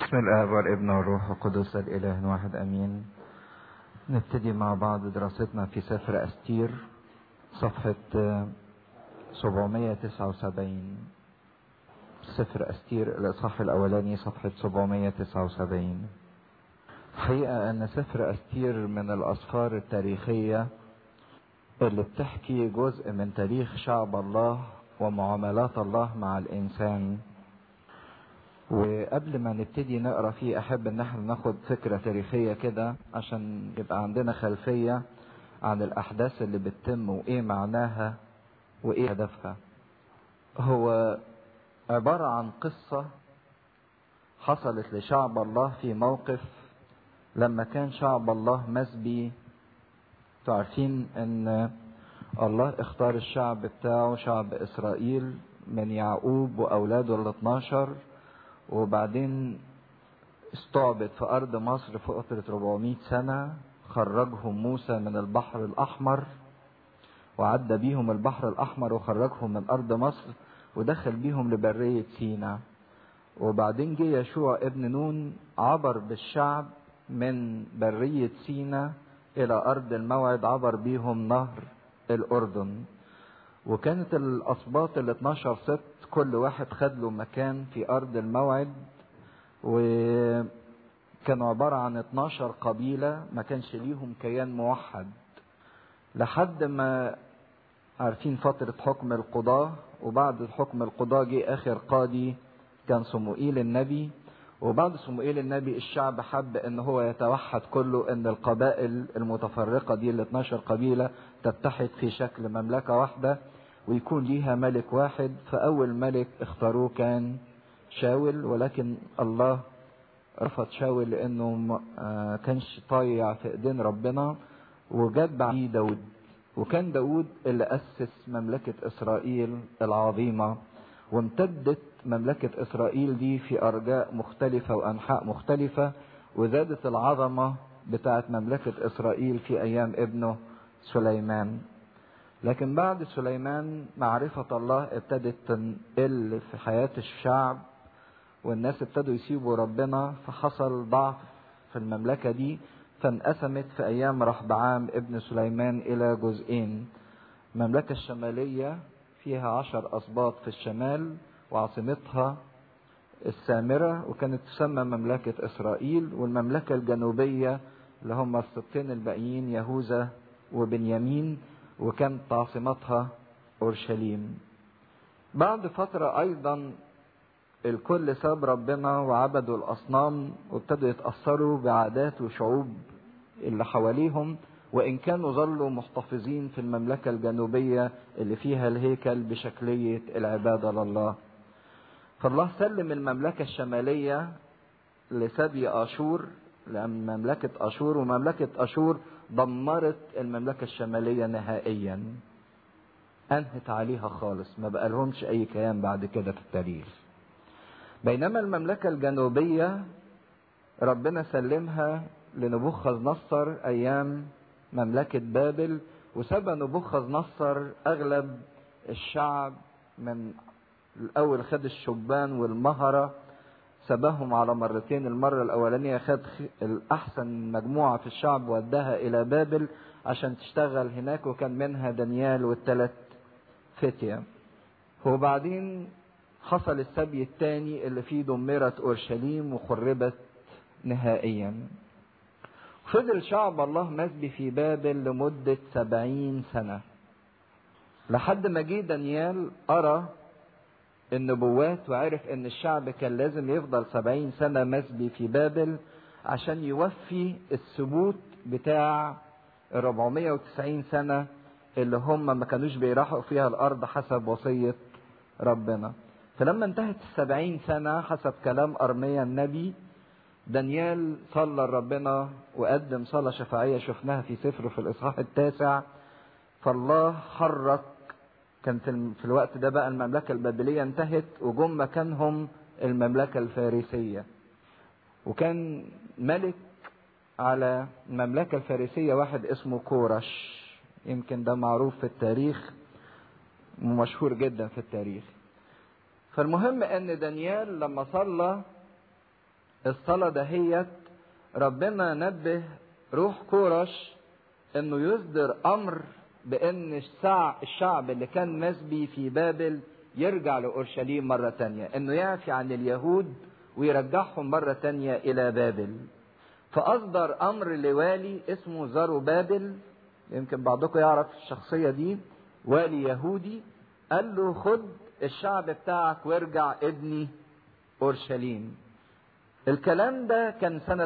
بسم الآب والابن والروح القدس الإله واحد أمين نبتدي مع بعض دراستنا في سفر أستير صفحة 779 سفر أستير الإصحاح الأولاني صفحة 779 حقيقة أن سفر أستير من الأسفار التاريخية اللي بتحكي جزء من تاريخ شعب الله ومعاملات الله مع الإنسان وقبل ما نبتدي نقرا فيه احب ان احنا ناخد فكره تاريخيه كده عشان يبقى عندنا خلفيه عن الاحداث اللي بتتم وايه معناها وايه هدفها هو عباره عن قصه حصلت لشعب الله في موقف لما كان شعب الله مسبي تعرفين ان الله اختار الشعب بتاعه شعب اسرائيل من يعقوب واولاده ال 12 وبعدين استعبد في أرض مصر في فترة 400 سنة خرجهم موسى من البحر الأحمر وعدى بيهم البحر الأحمر وخرجهم من أرض مصر ودخل بيهم لبرية سينا وبعدين جه يشوع ابن نون عبر بالشعب من برية سينا إلى أرض الموعد عبر بيهم نهر الأردن وكانت الأسباط ال 12 ست كل واحد خد له مكان في أرض الموعد وكانوا عبارة عن 12 قبيلة ما كانش ليهم كيان موحد لحد ما عارفين فترة حكم القضاة وبعد حكم القضاة جه آخر قاضي كان صموئيل النبي وبعد صموئيل النبي الشعب حب ان هو يتوحد كله ان القبائل المتفرقة دي ال 12 قبيلة تتحد في شكل مملكة واحدة ويكون ليها ملك واحد فأول ملك اختاروه كان شاول ولكن الله رفض شاول لأنه ما كانش طايع في إيدين ربنا وجاب بعديه داود وكان داود اللي أسس مملكة إسرائيل العظيمة وامتدت مملكة إسرائيل دي في أرجاء مختلفة وأنحاء مختلفة وزادت العظمة بتاعت مملكة إسرائيل في أيام ابنه سليمان لكن بعد سليمان معرفة الله ابتدت تنقل في حياة الشعب والناس ابتدوا يسيبوا ربنا فحصل ضعف في المملكة دي فانقسمت في أيام رحبعام ابن سليمان إلى جزئين المملكة الشمالية فيها عشر أسباط في الشمال وعاصمتها السامرة وكانت تسمى مملكة إسرائيل والمملكة الجنوبية اللي هم السبطين الباقيين يهوذا وبنيامين وكانت عاصمتها اورشليم بعد فترة ايضا الكل ساب ربنا وعبدوا الاصنام وابتدوا يتأثروا بعادات وشعوب اللي حواليهم وان كانوا ظلوا محتفظين في المملكة الجنوبية اللي فيها الهيكل بشكلية العبادة لله فالله سلم المملكة الشمالية لسبي اشور لأن مملكة أشور ومملكة أشور دمرت المملكة الشمالية نهائيا أنهت عليها خالص ما بقى لهمش أي كيان بعد كده في التاريخ بينما المملكة الجنوبية ربنا سلمها لنبوخذ نصر أيام مملكة بابل وسبى نبوخذ نصر أغلب الشعب من الأول خد الشبان والمهرة سباهم على مرتين المرة الأولانية خد الأحسن مجموعة في الشعب وداها إلى بابل عشان تشتغل هناك وكان منها دانيال والثلاث فتية وبعدين حصل السبي الثاني اللي فيه دمرت أورشليم وخربت نهائيا فضل شعب الله مسبي في بابل لمدة سبعين سنة لحد ما جه دانيال أرى النبوات وعرف ان الشعب كان لازم يفضل سبعين سنة مسبي في بابل عشان يوفي الثبوت بتاع ال 490 سنة اللي هم ما كانوش بيراحوا فيها الأرض حسب وصية ربنا فلما انتهت السبعين سنة حسب كلام أرميا النبي دانيال صلى لربنا وقدم صلاة شفاعية شفناها في سفره في الإصحاح التاسع فالله حرك كان في الوقت ده بقى المملكة البابلية انتهت وجم مكانهم المملكة الفارسية وكان ملك على المملكة الفارسية واحد اسمه كورش يمكن ده معروف في التاريخ ومشهور جدا في التاريخ فالمهم ان دانيال لما صلى الصلاة دهيت ربنا نبه روح كورش انه يصدر امر بان الشعب اللي كان مسبي في بابل يرجع لأورشليم مرة تانية انه يعفي عن اليهود ويرجعهم مرة تانية الى بابل فاصدر امر لوالي اسمه زارو بابل يمكن بعضكم يعرف الشخصية دي والي يهودي قال له خد الشعب بتاعك وارجع ابني اورشليم الكلام ده كان سنة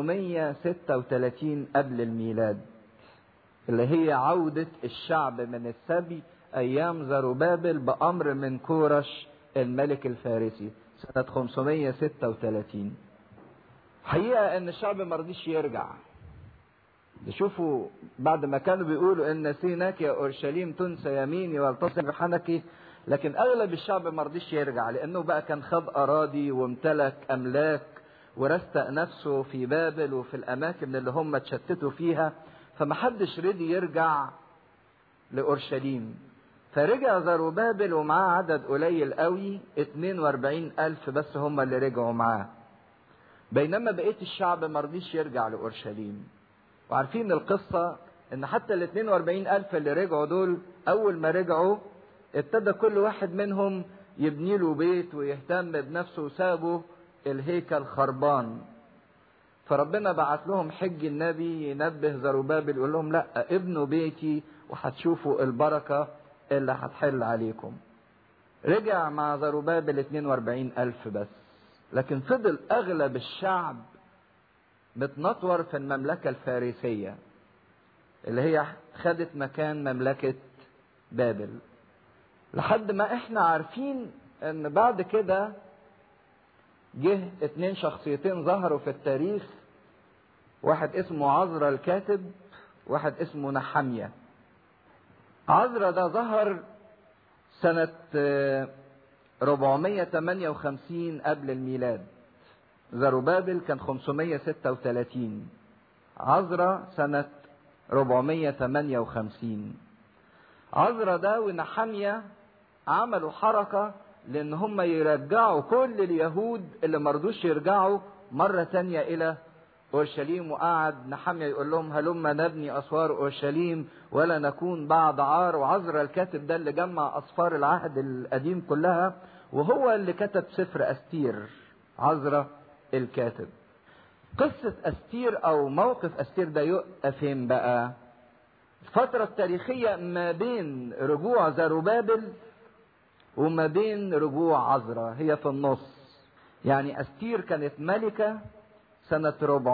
536 قبل الميلاد اللي هي عودة الشعب من السبي أيام زروبابل بأمر من كورش الملك الفارسي سنة 536 حقيقة إن الشعب ما رضيش يرجع شوفوا بعد ما كانوا بيقولوا إن سيناك يا أورشليم تنسى يميني والتصق بحنكي لكن أغلب الشعب ما رضيش يرجع لأنه بقى كان خد أراضي وامتلك أملاك ورستق نفسه في بابل وفي الأماكن اللي هم اتشتتوا فيها فمحدش رضي يرجع لأورشليم فرجع زروبابل ومعاه عدد قليل قوي 42 ألف بس هم اللي رجعوا معاه بينما بقية الشعب مرضيش يرجع لأورشليم وعارفين القصة ان حتى ال 42 ألف اللي رجعوا دول أول ما رجعوا ابتدى كل واحد منهم يبني له بيت ويهتم بنفسه وسابوا الهيكل خربان فربنا بعت لهم حج النبي ينبه زروبابل يقول لهم لا ابنوا بيتي وهتشوفوا البركة اللي هتحل عليكم رجع مع زروبابل 42 ألف بس لكن فضل أغلب الشعب متنطور في المملكة الفارسية اللي هي خدت مكان مملكة بابل لحد ما احنا عارفين ان بعد كده جه اتنين شخصيتين ظهروا في التاريخ واحد اسمه عزرا الكاتب واحد اسمه نحمية عزرا ده ظهر سنة 458 قبل الميلاد زروبابل كان 536 عزرا سنة 458 عزرا ده ونحمية عملوا حركة لان هم يرجعوا كل اليهود اللي مرضوش يرجعوا مرة تانية الى اورشليم وقعد نحمية يقول لهم هلما نبني اسوار اورشليم ولا نكون بعد عار وعزرا الكاتب ده اللي جمع اسفار العهد القديم كلها وهو اللي كتب سفر استير عزرا الكاتب قصة استير او موقف استير ده يبقى فين بقى الفترة التاريخية ما بين رجوع زروبابل وما بين رجوع عزرا هي في النص يعني استير كانت ملكة سنة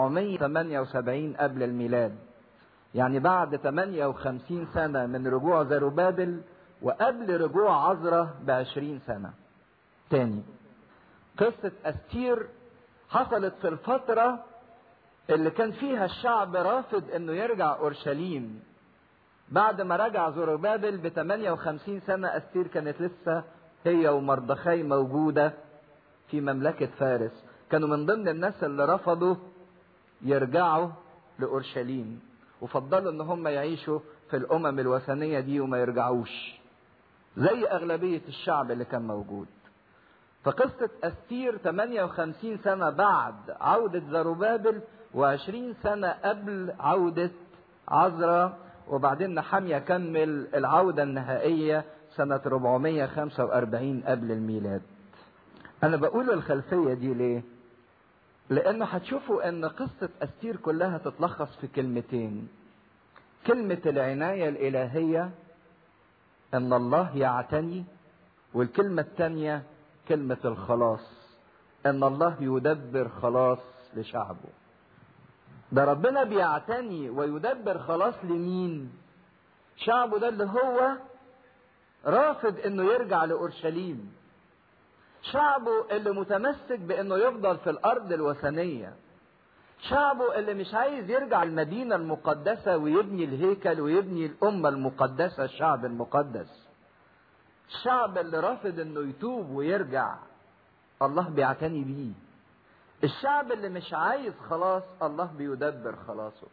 478 قبل الميلاد يعني بعد 58 سنة من رجوع زروبابل وقبل رجوع عزرا ب 20 سنة تاني قصة استير حصلت في الفترة اللي كان فيها الشعب رافض انه يرجع اورشليم بعد ما رجع زروبابل ب 58 سنة استير كانت لسه هي ومردخاي موجودة في مملكة فارس كانوا من ضمن الناس اللي رفضوا يرجعوا لأورشليم وفضلوا ان هم يعيشوا في الأمم الوثنية دي وما يرجعوش زي أغلبية الشعب اللي كان موجود فقصة أستير 58 سنة بعد عودة زروبابل و20 سنة قبل عودة عزرا وبعدين نحمية كمل العودة النهائية سنة 445 قبل الميلاد أنا بقول الخلفية دي ليه؟ لأنه هتشوفوا أن قصة أستير كلها تتلخص في كلمتين كلمة العناية الإلهية أن الله يعتني والكلمة الثانية كلمة الخلاص أن الله يدبر خلاص لشعبه ده ربنا بيعتني ويدبر خلاص لمين شعبه ده اللي هو رافض انه يرجع لاورشليم شعبه اللي متمسك بانه يفضل في الارض الوثنيه شعبه اللي مش عايز يرجع المدينة المقدسة ويبني الهيكل ويبني الأمة المقدسة الشعب المقدس الشعب اللي رافض انه يتوب ويرجع الله بيعتني بيه الشعب اللي مش عايز خلاص الله بيدبر خلاصه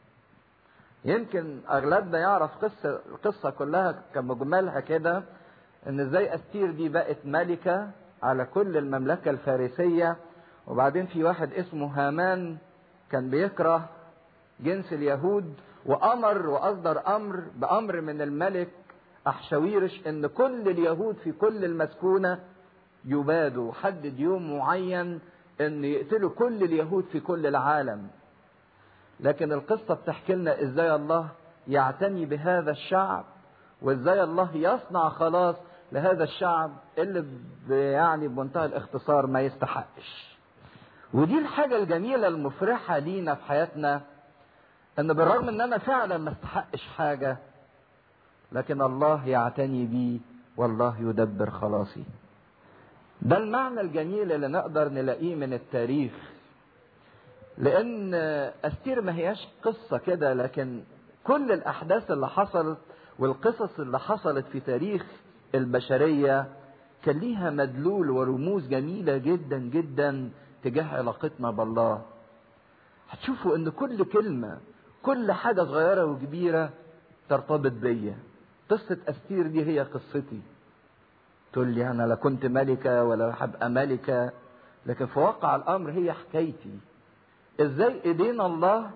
يمكن اغلبنا يعرف قصه القصه كلها كمجملها كده ان ازاي استير دي بقت ملكه على كل المملكه الفارسيه وبعدين في واحد اسمه هامان كان بيكره جنس اليهود وامر واصدر امر بامر من الملك احشاويرش ان كل اليهود في كل المسكونه يبادوا حدد يوم معين ان يقتلوا كل اليهود في كل العالم لكن القصه بتحكي لنا ازاي الله يعتني بهذا الشعب وازاي الله يصنع خلاص لهذا الشعب اللي يعني بمنتهى الاختصار ما يستحقش ودي الحاجه الجميله المفرحه لينا في حياتنا ان بالرغم ان انا فعلا ما استحقش حاجه لكن الله يعتني بي والله يدبر خلاصي ده المعنى الجميل اللي نقدر نلاقيه من التاريخ لان استير ما هياش قصه كده لكن كل الاحداث اللي حصلت والقصص اللي حصلت في تاريخ البشريه كان ليها مدلول ورموز جميله جدا جدا تجاه علاقتنا بالله هتشوفوا ان كل كلمه كل حاجه صغيره وكبيره ترتبط بيا قصه استير دي هي قصتي تقول لي انا لا كنت ملكه ولا هبقى ملكه لكن في واقع الامر هي حكايتي ازاي ايدينا الله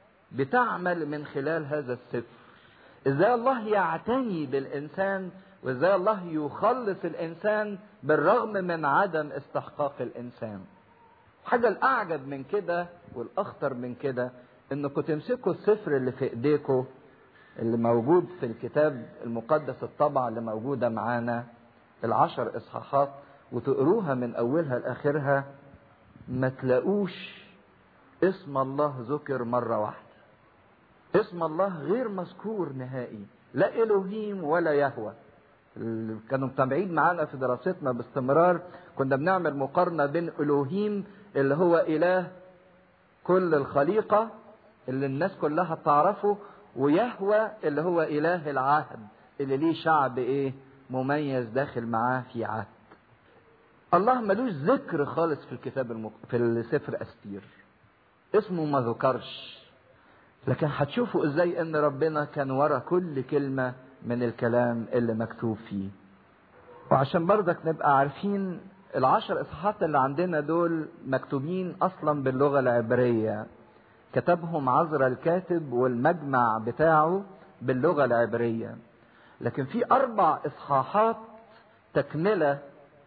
بتعمل من خلال هذا السفر ازاي الله يعتني بالانسان وازاي الله يخلص الانسان بالرغم من عدم استحقاق الانسان حاجة الأعجب من كده والأخطر من كده إنكم تمسكوا السفر اللي في إيديكم اللي موجود في الكتاب المقدس الطبعة اللي موجودة معانا العشر إصحاحات وتقروها من أولها لآخرها ما تلاقوش اسم الله ذكر مرة واحدة اسم الله غير مذكور نهائي لا إلهيم ولا يهوى كانوا متابعين معانا في دراستنا باستمرار كنا بنعمل مقارنة بين إلهيم اللي هو إله كل الخليقة اللي الناس كلها تعرفه ويهوى اللي هو إله العهد اللي ليه شعب إيه مميز داخل معاه في عهد الله ملوش ذكر خالص في الكتاب المق... في السفر أستير اسمه ما ذكرش لكن هتشوفوا ازاي ان ربنا كان ورا كل كلمة من الكلام اللي مكتوب فيه وعشان برضك نبقى عارفين العشر اصحاحات اللي عندنا دول مكتوبين اصلا باللغه العبريه كتبهم عذرا الكاتب والمجمع بتاعه باللغه العبريه لكن في اربع اصحاحات تكمله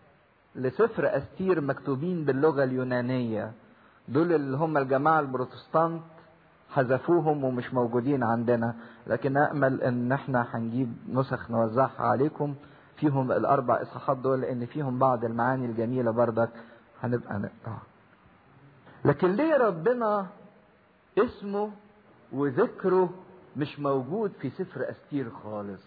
لسفر استير مكتوبين باللغه اليونانيه دول اللي هم الجماعه البروتستانت حذفوهم ومش موجودين عندنا لكن امل ان احنا هنجيب نسخ نوزعها عليكم فيهم الاربع اصحاحات دول لان فيهم بعض المعاني الجميله بردك هنبقى نقطع لكن ليه ربنا اسمه وذكره مش موجود في سفر استير خالص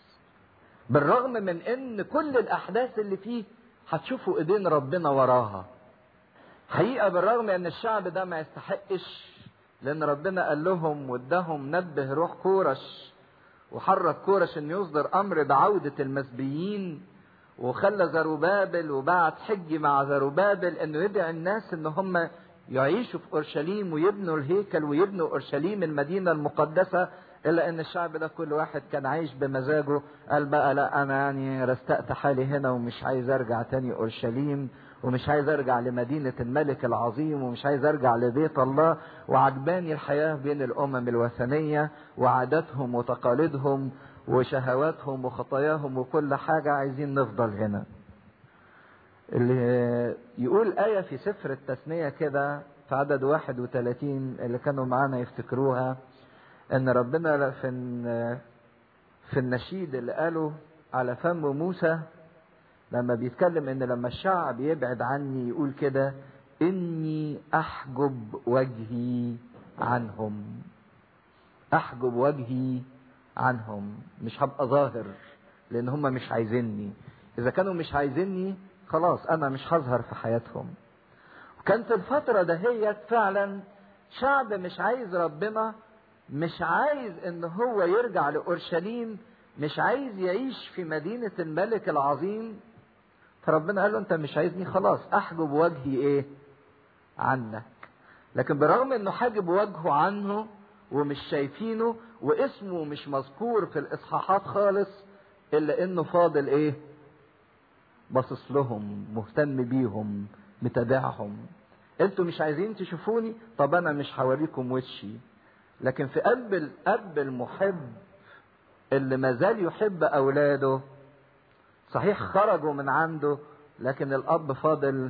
بالرغم من ان كل الاحداث اللي فيه هتشوفوا ايدين ربنا وراها حقيقه بالرغم ان الشعب ده ما يستحقش لان ربنا قال لهم واداهم نبه روح كورش وحرك كورش انه يصدر امر بعودة المسبيين وخلى زروبابل وبعت حج مع زروبابل انه يدعي الناس ان هم يعيشوا في اورشليم ويبنوا الهيكل ويبنوا اورشليم المدينه المقدسه الا ان الشعب ده كل واحد كان عايش بمزاجه قال بقى لا انا يعني رستقت حالي هنا ومش عايز ارجع تاني اورشليم ومش عايز ارجع لمدينة الملك العظيم ومش عايز ارجع لبيت الله وعجباني الحياة بين الامم الوثنية وعاداتهم وتقاليدهم وشهواتهم وخطاياهم وكل حاجة عايزين نفضل هنا اللي يقول آية في سفر التثنية كده في عدد 31 اللي كانوا معانا يفتكروها ان ربنا في في النشيد اللي قاله على فم موسى لما بيتكلم ان لما الشعب يبعد عني يقول كده اني احجب وجهي عنهم احجب وجهي عنهم مش هبقى ظاهر لان هم مش عايزيني اذا كانوا مش عايزيني خلاص انا مش هظهر في حياتهم وكانت الفتره دهيت فعلا شعب مش عايز ربنا مش عايز ان هو يرجع لاورشليم مش عايز يعيش في مدينه الملك العظيم فربنا قال له انت مش عايزني خلاص احجب وجهي ايه عنك لكن برغم انه حاجب وجهه عنه ومش شايفينه واسمه مش مذكور في الاصحاحات خالص الا انه فاضل ايه باصص لهم مهتم بيهم متابعهم انتوا مش عايزين تشوفوني طب انا مش هوريكم وشي لكن في قلب الاب المحب اللي ما زال يحب اولاده صحيح خرجوا من عنده لكن الاب فاضل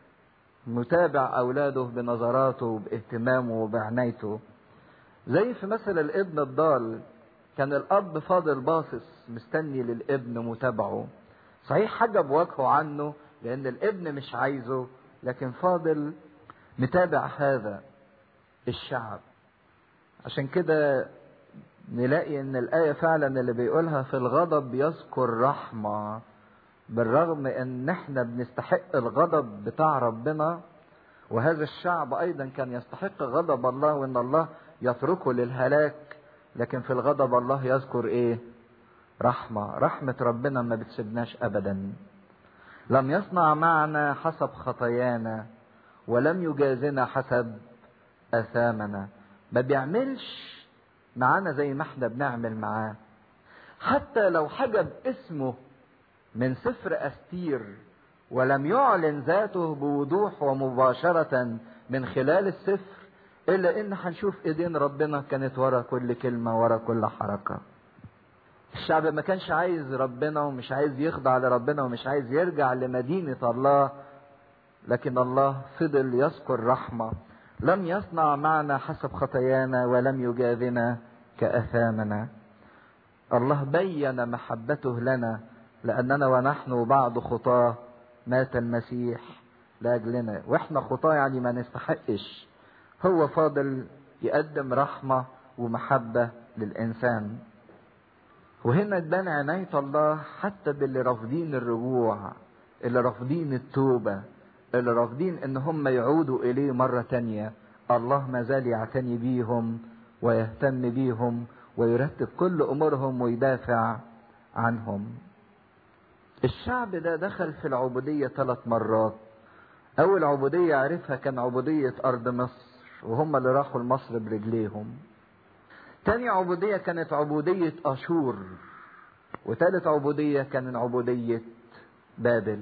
متابع اولاده بنظراته وباهتمامه وبعنايته زي في مثل الابن الضال كان الاب فاضل باصص مستني للابن متابعه صحيح حجب وجهه عنه لان الابن مش عايزه لكن فاضل متابع هذا الشعب عشان كده نلاقي ان الايه فعلا اللي بيقولها في الغضب يذكر رحمه بالرغم ان احنا بنستحق الغضب بتاع ربنا وهذا الشعب ايضا كان يستحق غضب الله وان الله يتركه للهلاك لكن في الغضب الله يذكر ايه رحمه رحمه ربنا ما بتسيبناش ابدا لم يصنع معنا حسب خطايانا ولم يجازنا حسب اثامنا ما بيعملش معانا زي ما احنا بنعمل معاه حتى لو حجب اسمه من سفر أستير ولم يعلن ذاته بوضوح ومباشرة من خلال السفر إلا إن هنشوف إيدين ربنا كانت ورا كل كلمة ورا كل حركة. الشعب ما كانش عايز ربنا ومش عايز يخضع لربنا ومش عايز يرجع لمدينة الله لكن الله فضل يذكر رحمة لم يصنع معنا حسب خطايانا ولم يجاذنا كأثامنا الله بين محبته لنا لأننا ونحن بعد خطاة مات المسيح لأجلنا وإحنا خطاة يعني ما نستحقش هو فاضل يقدم رحمة ومحبة للإنسان وهنا تبان عناية الله حتى باللي رافضين الرجوع اللي رافضين التوبة اللي رافضين ان هم يعودوا اليه مرة تانية الله ما زال يعتني بيهم ويهتم بيهم ويرتب كل امورهم ويدافع عنهم الشعب ده دخل في العبودية ثلاث مرات أول عبودية عرفها كان عبودية أرض مصر وهم اللي راحوا لمصر برجليهم تاني عبودية كانت عبودية أشور وتالت عبودية كانت عبودية بابل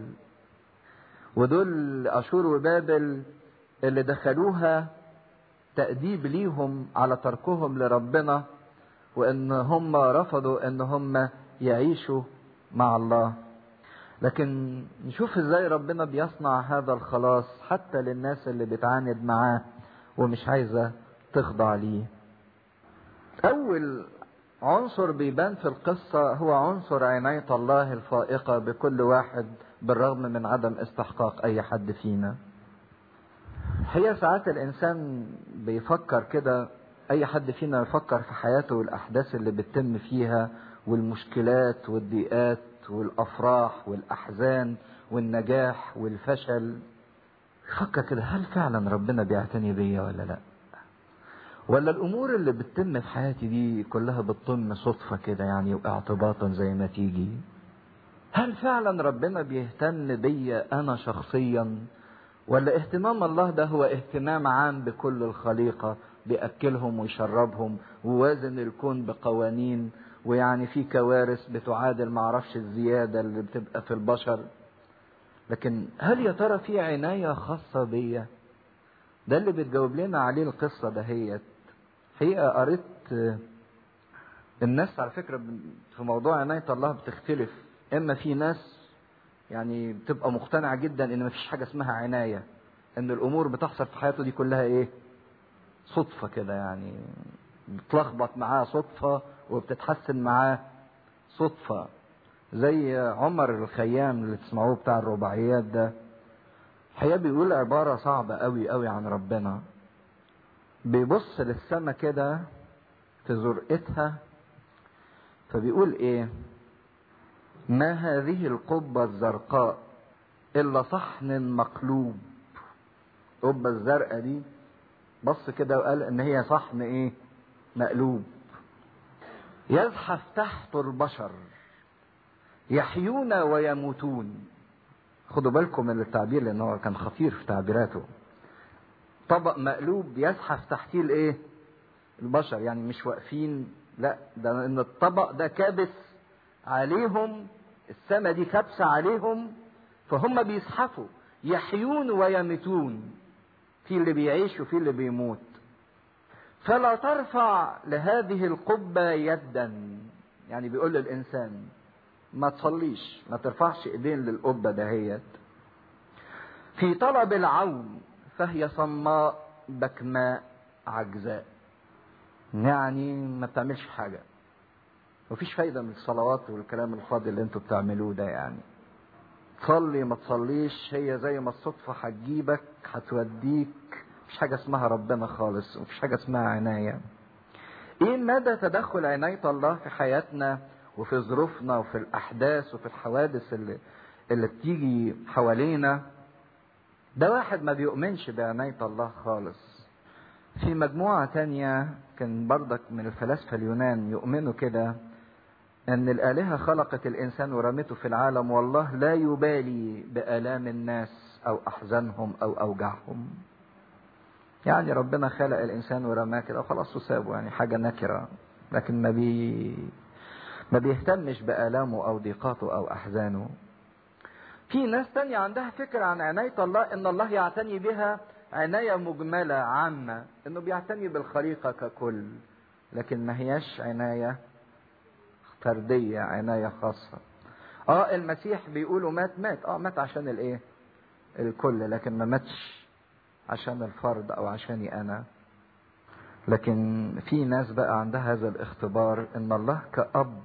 ودول أشور وبابل اللي دخلوها تأديب ليهم على تركهم لربنا وإن هم رفضوا إن هم يعيشوا مع الله لكن نشوف ازاي ربنا بيصنع هذا الخلاص حتى للناس اللي بتعاند معاه ومش عايزه تخضع ليه. اول عنصر بيبان في القصه هو عنصر عنايه الله الفائقه بكل واحد بالرغم من عدم استحقاق اي حد فينا. هي ساعات الانسان بيفكر كده اي حد فينا يفكر في حياته والاحداث اللي بتتم فيها والمشكلات والضيقات والافراح والاحزان والنجاح والفشل فكر كده هل فعلا ربنا بيعتني بيا ولا لا ولا الامور اللي بتتم في حياتي دي كلها بتتم صدفه كده يعني واعتباطا زي ما تيجي هل فعلا ربنا بيهتم بيا انا شخصيا ولا اهتمام الله ده هو اهتمام عام بكل الخليقه بياكلهم ويشربهم ووازن الكون بقوانين ويعني في كوارث بتعادل معرفش الزيادة اللي بتبقى في البشر لكن هل يا ترى في عناية خاصة بيا ده اللي بتجاوب لنا عليه القصة دهيت حقيقة قريت الناس على فكرة في موضوع عناية الله بتختلف إما في ناس يعني بتبقى مقتنعة جدا إن مفيش حاجة اسمها عناية إن الأمور بتحصل في حياته دي كلها إيه صدفة كده يعني بتلخبط معاه صدفة وبتتحسن معاه صدفة زي عمر الخيام اللي تسمعوه بتاع الرباعيات ده الحقيقة بيقول عبارة صعبة قوي قوي عن ربنا بيبص للسما كده في زرقتها فبيقول ايه ما هذه القبة الزرقاء إلا صحن مقلوب القبة الزرقاء دي بص كده وقال إن هي صحن إيه مقلوب يزحف تحت البشر يحيون ويموتون خدوا بالكم من التعبير لان هو كان خطير في تعبيراته طبق مقلوب يزحف تحتيه الايه البشر يعني مش واقفين لا ده ان الطبق ده كابس عليهم السما دي كابسه عليهم فهم بيزحفوا يحيون ويميتون في اللي بيعيش وفي اللي بيموت فلا ترفع لهذه القبة يدا يعني بيقول للإنسان ما تصليش ما ترفعش ايدين للقبة دهيت في طلب العون فهي صماء بكماء عجزاء يعني ما بتعملش حاجة مفيش فايدة من الصلوات والكلام الفاضي اللي انتوا بتعملوه ده يعني تصلي ما تصليش هي زي ما الصدفة هتجيبك هتوديك مفيش حاجة اسمها ربنا خالص مفيش حاجة اسمها عناية ايه مدى تدخل عناية الله في حياتنا وفي ظروفنا وفي الاحداث وفي الحوادث اللي اللي بتيجي حوالينا ده واحد ما بيؤمنش بعناية الله خالص في مجموعة تانية كان بردك من الفلاسفة اليونان يؤمنوا كده ان الالهة خلقت الانسان ورمته في العالم والله لا يبالي بالام الناس او احزانهم او اوجاعهم يعني ربنا خلق الانسان ورماه كده وخلاص وسابه يعني حاجة نكرة لكن ما بي ما بيهتمش بآلامه أو ضيقاته أو أحزانه. في ناس تانية عندها فكرة عن عناية الله إن الله يعتني بها عناية مجملة عامة، إنه بيعتني بالخليقة ككل، لكن ما هياش عناية فردية، عناية خاصة. اه المسيح بيقولوا مات مات اه مات عشان الايه الكل لكن ما ماتش عشان الفرد او عشاني انا لكن في ناس بقى عندها هذا الاختبار ان الله كأب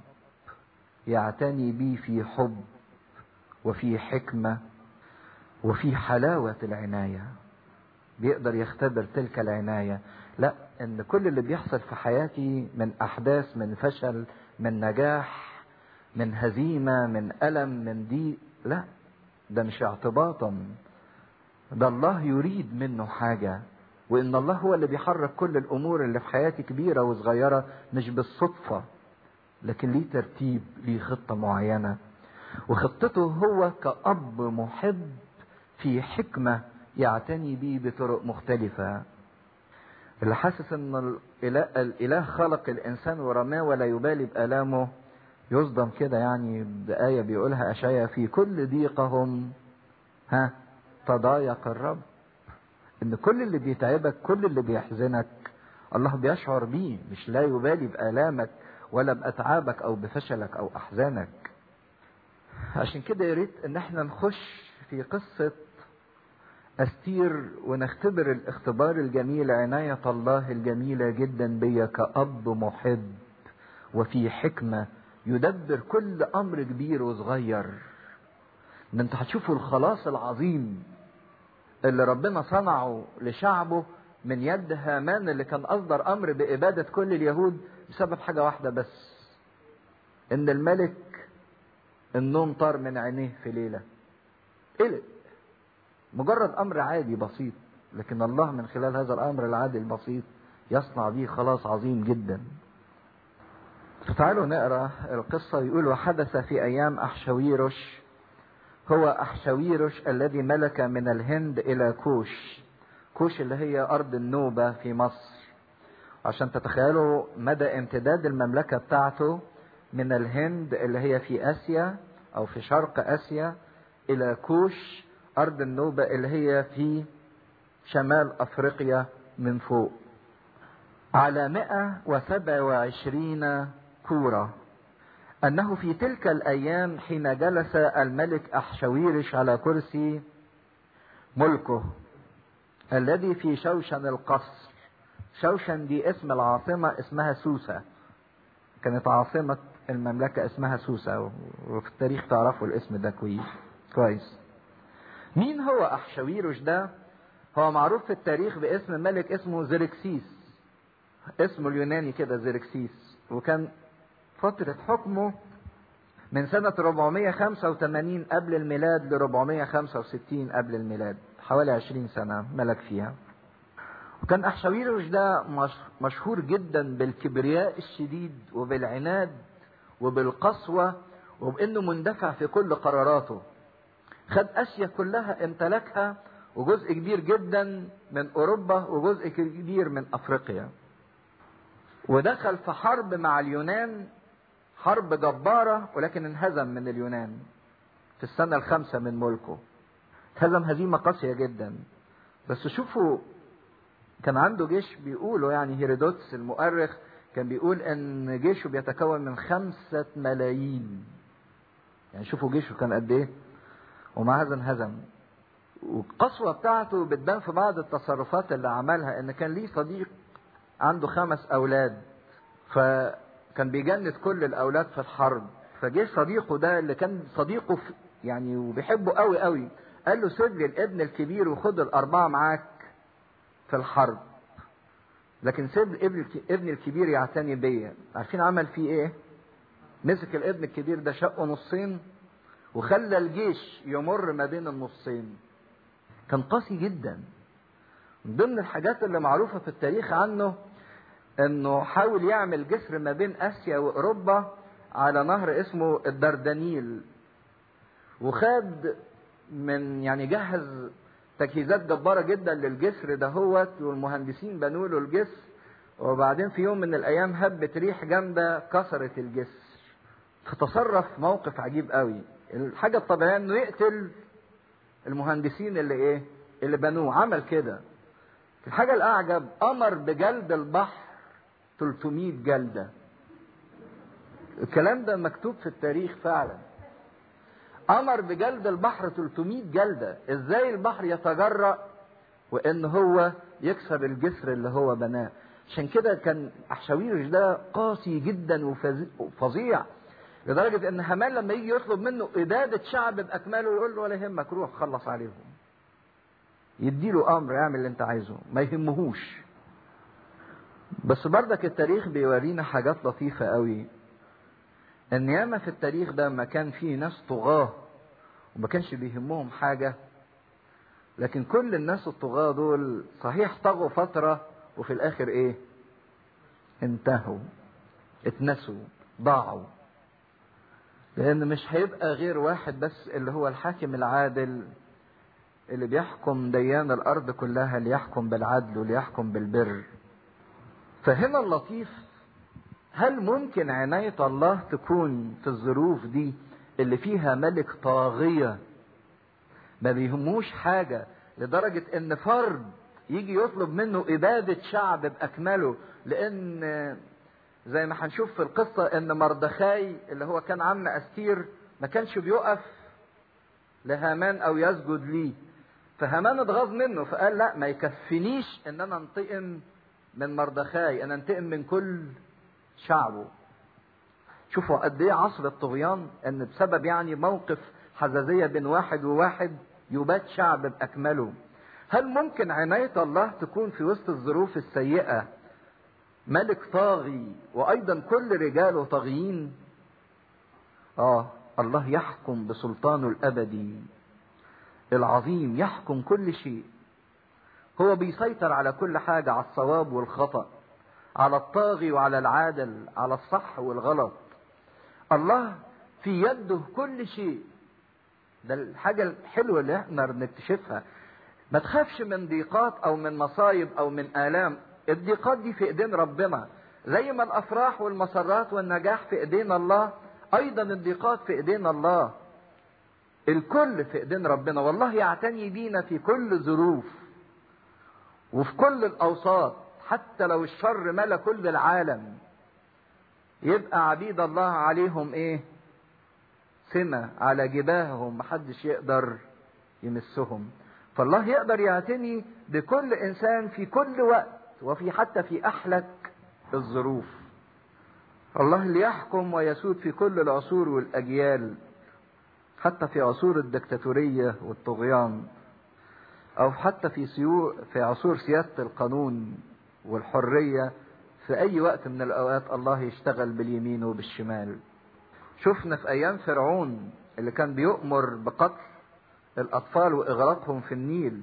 يعتني بي في حب وفي حكمة وفي حلاوة العناية بيقدر يختبر تلك العناية لا ان كل اللي بيحصل في حياتي من احداث من فشل من نجاح من هزيمة من ألم من ضيق لا ده مش اعتباطا ده الله يريد منه حاجة وإن الله هو اللي بيحرك كل الأمور اللي في حياتي كبيرة وصغيرة مش بالصدفة لكن ليه ترتيب ليه خطة معينة وخطته هو كأب محب في حكمة يعتني بيه بطرق مختلفة اللي حاسس ان الإله, الإله خلق الإنسان ورماه ولا يبالي بآلامه يصدم كده يعني بآية بيقولها أشعيا في كل ضيقهم ها تضايق الرب ان كل اللي بيتعبك كل اللي بيحزنك الله بيشعر بيه مش لا يبالي بآلامك ولا بأتعابك أو بفشلك أو أحزانك عشان كده يا ريت إن احنا نخش في قصة أستير ونختبر الاختبار الجميل عناية الله الجميلة جدا بيا كأب محب وفي حكمة يدبر كل أمر كبير وصغير ان انت هتشوفوا الخلاص العظيم اللي ربنا صنعه لشعبه من يد هامان اللي كان أصدر أمر بإبادة كل اليهود بسبب حاجة واحدة بس إن الملك النوم طار من عينيه في ليلة قلق مجرد أمر عادي بسيط لكن الله من خلال هذا الأمر العادي البسيط يصنع به خلاص عظيم جدا فتعالوا نقرا القصة يقول وحدث في أيام أحشويرش هو أحشويرش الذي ملك من الهند إلى كوش كوش اللي هي أرض النوبة في مصر عشان تتخيلوا مدى امتداد المملكة بتاعته من الهند اللي هي في آسيا أو في شرق آسيا إلى كوش أرض النوبة اللي هي في شمال أفريقيا من فوق على 127 كورة أنه في تلك الأيام حين جلس الملك أحشويرش على كرسي ملكه الذي في شوشن القصر شوشن دي اسم العاصمة اسمها سوسة كانت عاصمة المملكة اسمها سوسة وفي التاريخ تعرفوا الاسم ده كويس كويس مين هو أحشويرش ده هو معروف في التاريخ باسم ملك اسمه زيركسيس اسمه اليوناني كده زيركسيس وكان فترة حكمه من سنة 485 قبل الميلاد ل 465 قبل الميلاد حوالي 20 سنة ملك فيها وكان أحشاويروش ده مشهور جدا بالكبرياء الشديد وبالعناد وبالقسوة وبأنه مندفع في كل قراراته خد أسيا كلها امتلكها وجزء كبير جدا من أوروبا وجزء كبير من أفريقيا ودخل في حرب مع اليونان حرب جبارة ولكن انهزم من اليونان في السنة الخامسة من ملكه هزم هزيمة قاسية جدا بس شوفوا كان عنده جيش بيقولوا يعني هيرودوتس المؤرخ كان بيقول ان جيشه بيتكون من خمسة ملايين يعني شوفوا جيشه كان قد ايه ومع هذا انهزم والقسوة بتاعته بتبان في بعض التصرفات اللي عملها ان كان ليه صديق عنده خمس اولاد فكان بيجند كل الاولاد في الحرب فجه صديقه ده اللي كان صديقه في يعني وبيحبه قوي قوي قال له سيب لي الابن الكبير وخد الاربعه معاك في الحرب لكن سيب ابن ابن الكبير يعتني بيا عارفين عمل فيه ايه مسك الابن الكبير ده شقه نصين وخلى الجيش يمر ما بين النصين كان قاسي جدا من ضمن الحاجات اللي معروفه في التاريخ عنه انه حاول يعمل جسر ما بين اسيا واوروبا على نهر اسمه الدردنيل وخد من يعني جهز تجهيزات جبارة جدا للجسر دهوت والمهندسين بنوا له الجسر وبعدين في يوم من الأيام هبت ريح جامدة كسرت الجسر فتصرف موقف عجيب قوي الحاجة الطبيعية انه يقتل المهندسين اللي ايه اللي بنوه عمل كده الحاجة الأعجب أمر بجلد البحر 300 جلدة الكلام ده مكتوب في التاريخ فعلا امر بجلد البحر 300 جلده ازاي البحر يتجرأ وان هو يكسر الجسر اللي هو بناه عشان كده كان احشاويرش ده قاسي جدا وفظيع لدرجة ان هامان لما يجي يطلب منه ابادة شعب باكمله يقول له ولا يهمك روح خلص عليهم يديله امر يعمل اللي انت عايزه ما يهمهوش بس بردك التاريخ بيورينا حاجات لطيفة قوي ان ياما في التاريخ ده ما كان فيه ناس طغاة وما كانش بيهمهم حاجة لكن كل الناس الطغاة دول صحيح طغوا فترة وفي الاخر ايه انتهوا اتنسوا ضاعوا لان مش هيبقى غير واحد بس اللي هو الحاكم العادل اللي بيحكم ديان الارض كلها ليحكم بالعدل وليحكم بالبر فهنا اللطيف هل ممكن عناية الله تكون في الظروف دي اللي فيها ملك طاغية ما بيهموش حاجة لدرجة ان فرد يجي يطلب منه إبادة شعب بأكمله لأن زي ما هنشوف في القصة ان مردخاي اللي هو كان عم أستير ما كانش بيقف لهامان أو يسجد ليه فهامان اتغاظ منه فقال لا ما يكفينيش ان انا انتقم من مردخاي انا انتقم من كل شعبه شوفوا قد ايه عصر الطغيان ان بسبب يعني موقف حزازيه بين واحد وواحد يبات شعب باكمله هل ممكن عنايه الله تكون في وسط الظروف السيئه ملك طاغي وايضا كل رجاله طاغيين اه الله يحكم بسلطانه الابدي العظيم يحكم كل شيء هو بيسيطر على كل حاجه على الصواب والخطأ على الطاغي وعلى العادل على الصح والغلط الله في يده كل شيء ده الحاجة الحلوة اللي احنا بنكتشفها ما تخافش من ضيقات او من مصايب او من آلام الضيقات دي في ايدين ربنا زي ما الافراح والمسرات والنجاح في ايدين الله ايضا الضيقات في ايدين الله الكل في ايدين ربنا والله يعتني بينا في كل ظروف وفي كل الاوساط حتى لو الشر ملا كل العالم يبقى عبيد الله عليهم ايه سمة على جباههم محدش يقدر يمسهم فالله يقدر يعتني بكل انسان في كل وقت وفي حتى في احلك الظروف الله اللي يحكم ويسود في كل العصور والاجيال حتى في عصور الدكتاتورية والطغيان او حتى في سيو في عصور سيادة القانون والحرية في أي وقت من الأوقات الله يشتغل باليمين وبالشمال شفنا في أيام فرعون اللي كان بيؤمر بقتل الأطفال وإغراقهم في النيل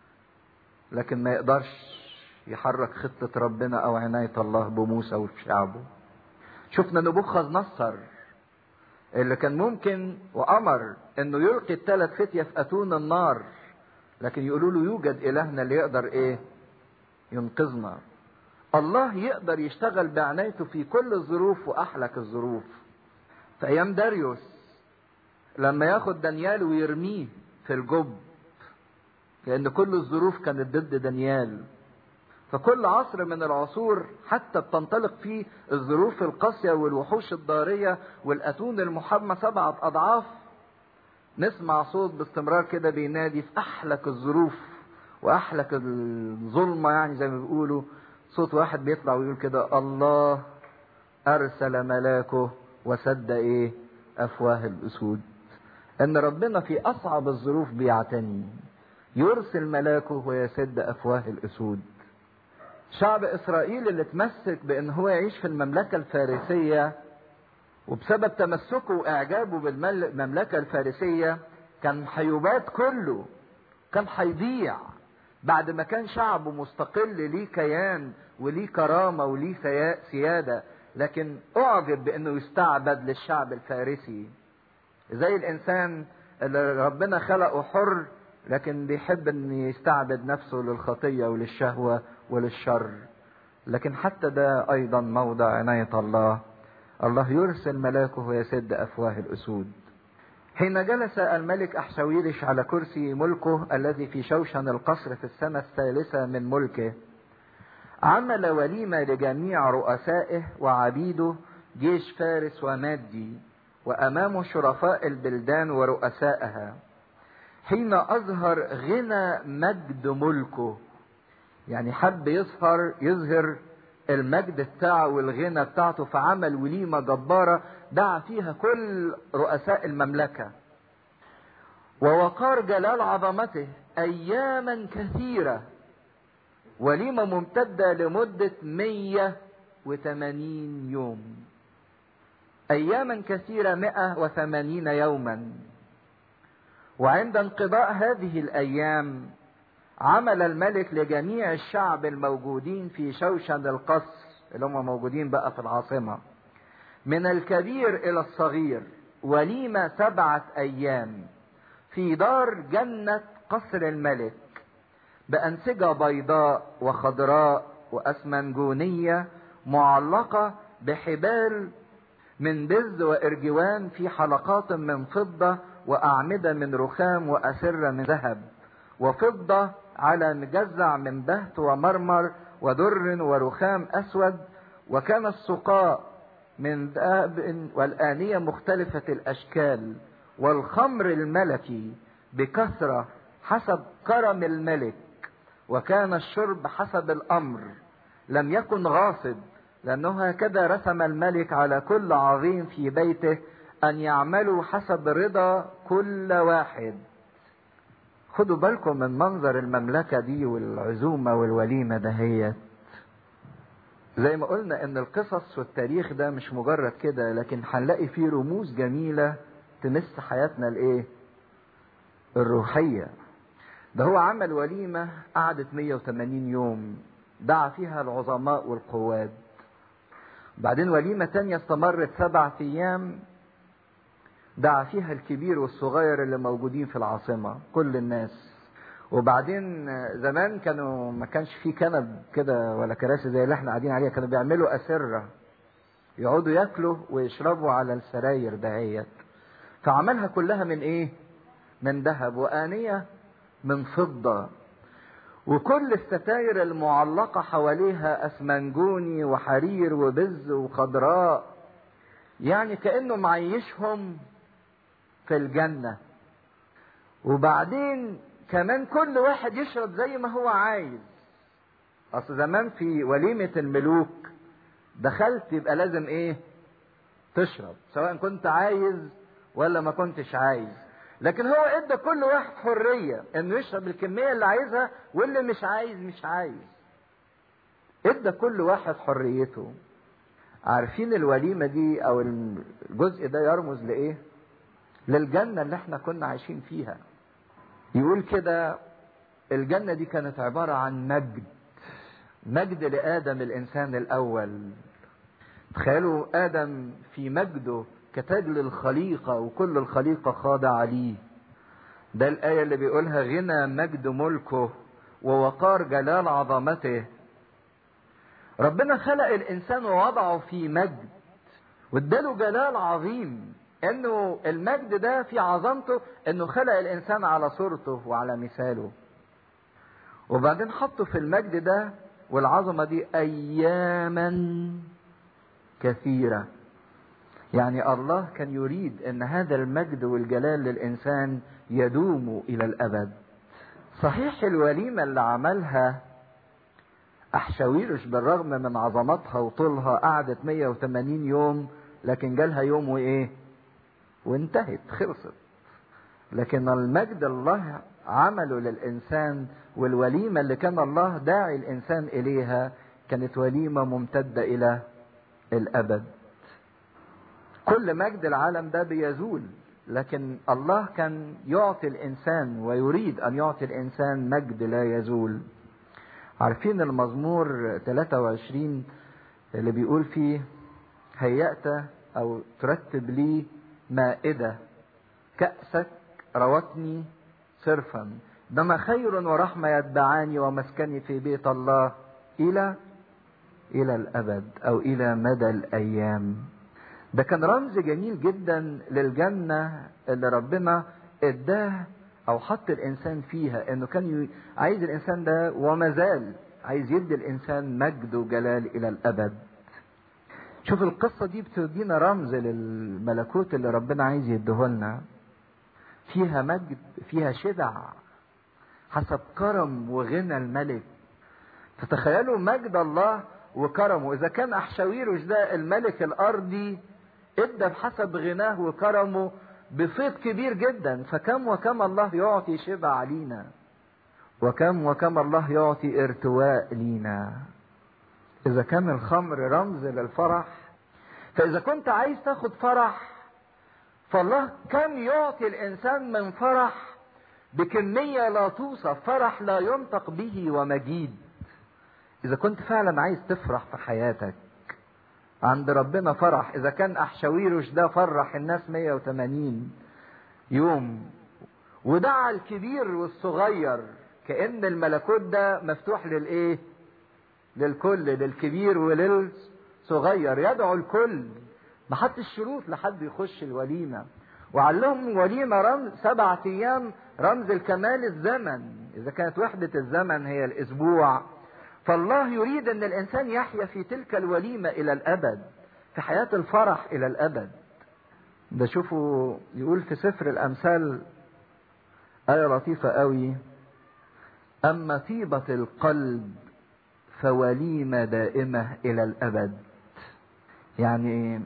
لكن ما يقدرش يحرك خطة ربنا أو عناية الله بموسى وشعبه شفنا نبوخذ نصر اللي كان ممكن وأمر إنه يلقي الثلاث فتية في أتون النار لكن يقولوا له يوجد إلهنا اللي يقدر إيه ينقذنا الله يقدر يشتغل بعنايته في كل الظروف واحلك الظروف في ايام داريوس لما ياخد دانيال ويرميه في الجب لان كل الظروف كانت ضد دانيال فكل عصر من العصور حتى بتنطلق فيه الظروف القاسية والوحوش الضارية والأتون المحمى سبعة أضعاف نسمع صوت باستمرار كده بينادي في أحلك الظروف وأحلك الظلمة يعني زي ما بيقولوا صوت واحد بيطلع ويقول كده الله أرسل ملاكه وسد إيه أفواه الأسود ان ربنا في اصعب الظروف بيعتني يرسل ملاكه ويسد افواه الاسود شعب اسرائيل اللي اتمسك بان هو يعيش في المملكة الفارسية وبسبب تمسكه واعجابه بالمملكة الفارسية كان هيبات كله كان هيضيع بعد ما كان شعبه مستقل ليه كيان وليه كرامة وليه سيادة لكن اعجب بانه يستعبد للشعب الفارسي زي الانسان اللي ربنا خلقه حر لكن بيحب ان يستعبد نفسه للخطيه وللشهوه وللشر لكن حتى ده ايضا موضع عنايه الله الله يرسل ملاكه ويسد افواه الاسود حين جلس الملك احشاويرش على كرسي ملكه الذي في شوشن القصر في السنه الثالثه من ملكه عمل وليمه لجميع رؤسائه وعبيده جيش فارس ومادي وامام شرفاء البلدان ورؤسائها حين اظهر غنى مجد ملكه يعني حب يظهر يظهر المجد بتاعه والغنى بتاعته فعمل وليمة جبارة دعا فيها كل رؤساء المملكة ووقار جلال عظمته أياما كثيرة وليمة ممتدة لمدة 180 يوم أياما كثيرة مئة وثمانين يوما وعند انقضاء هذه الأيام عمل الملك لجميع الشعب الموجودين في شوشن القصر اللي هم موجودين بقى في العاصمة من الكبير إلى الصغير وليمة سبعة أيام في دار جنة قصر الملك بأنسجة بيضاء وخضراء وأسمنجونية معلقة بحبال من بز وإرجوان في حلقات من فضة وأعمدة من رخام وأسرة من ذهب وفضة على مجزع من بهت ومرمر ودر ورخام أسود وكان السقاء من ذهب والآنية مختلفة الأشكال والخمر الملكي بكثرة حسب كرم الملك وكان الشرب حسب الأمر لم يكن غاصب لأنه هكذا رسم الملك على كل عظيم في بيته أن يعملوا حسب رضا كل واحد خدوا بالكم من منظر المملكة دي والعزومة والوليمة دهيت زي ما قلنا ان القصص والتاريخ ده مش مجرد كده لكن هنلاقي فيه رموز جميلة تمس حياتنا الايه الروحية ده هو عمل وليمة قعدت 180 يوم دعا فيها العظماء والقواد بعدين وليمة تانية استمرت سبعة أيام دعا فيها الكبير والصغير اللي موجودين في العاصمة كل الناس وبعدين زمان كانوا ما كانش في كنب كده ولا كراسي زي اللي احنا قاعدين عليها كانوا بيعملوا أسرة يقعدوا ياكلوا ويشربوا على السراير دهيت فعملها كلها من ايه من ذهب وآنية من فضة وكل الستاير المعلقة حواليها أسمنجوني وحرير وبز وخضراء يعني كأنه معيشهم في الجنة وبعدين كمان كل واحد يشرب زي ما هو عايز أصل زمان في وليمة الملوك دخلت يبقى لازم إيه تشرب سواء كنت عايز ولا ما كنتش عايز لكن هو ادى كل واحد حرية انه يشرب الكمية اللي عايزها واللي مش عايز مش عايز ادى كل واحد حريته عارفين الوليمة دي او الجزء ده يرمز لايه للجنة اللي احنا كنا عايشين فيها يقول كده الجنة دي كانت عبارة عن مجد مجد لآدم الإنسان الأول تخيلوا آدم في مجده كتاج للخليقة وكل الخليقة خاضعة ليه ده الآية اللي بيقولها غنى مجد ملكه ووقار جلال عظمته ربنا خلق الإنسان ووضعه في مجد واداله جلال عظيم انه المجد ده في عظمته انه خلق الانسان على صورته وعلى مثاله وبعدين حطه في المجد ده والعظمة دي أياما كثيرة يعني الله كان يريد أن هذا المجد والجلال للإنسان يدوم إلى الأبد صحيح الوليمة اللي عملها أحشاويرش بالرغم من عظمتها وطولها قعدت 180 يوم لكن جالها يوم وإيه وانتهت خلصت لكن المجد الله عمله للإنسان والوليمة اللي كان الله داعي الإنسان إليها كانت وليمة ممتدة إلى الأبد كل مجد العالم ده بيزول لكن الله كان يعطي الإنسان ويريد أن يعطي الإنسان مجد لا يزول عارفين المزمور 23 اللي بيقول فيه هيأت أو ترتب لي مائدة كأسك روتني صرفا بما خير ورحمة يتبعاني ومسكني في بيت الله إلى إلى الأبد أو إلى مدى الأيام ده كان رمز جميل جدا للجنة اللي ربنا اداه أو حط الإنسان فيها إنه كان عايز الإنسان ده وما زال عايز يدي الإنسان مجد وجلال إلى الأبد شوف القصة دي بتدينا رمز للملكوت اللي ربنا عايز يديهولنا فيها مجد فيها شبع حسب كرم وغنى الملك فتخيلوا مجد الله وكرمه اذا كان احشاويروش ده الملك الارضي ادى بحسب غناه وكرمه بفيض كبير جدا فكم وكم الله يعطي شبع لينا وكم وكم الله يعطي ارتواء لينا اذا كان الخمر رمز للفرح فاذا كنت عايز تاخد فرح فالله كم يعطي الانسان من فرح بكميه لا توصف فرح لا ينطق به ومجيد اذا كنت فعلا عايز تفرح في حياتك عند ربنا فرح اذا كان احشاويروش ده فرح الناس 180 يوم ودعا الكبير والصغير كان الملكوت ده مفتوح للايه للكل للكبير وللصغير يدعو الكل ما حطش شروط لحد يخش الوليمة وعلهم وليمة رمز سبعة أيام رمز الكمال الزمن إذا كانت وحدة الزمن هي الأسبوع فالله يريد أن الإنسان يحيا في تلك الوليمة إلى الأبد في حياة الفرح إلى الأبد ده شوفوا يقول في سفر الأمثال آية لطيفة قوي أما طيبة القلب فوليمة دائمة إلى الأبد يعني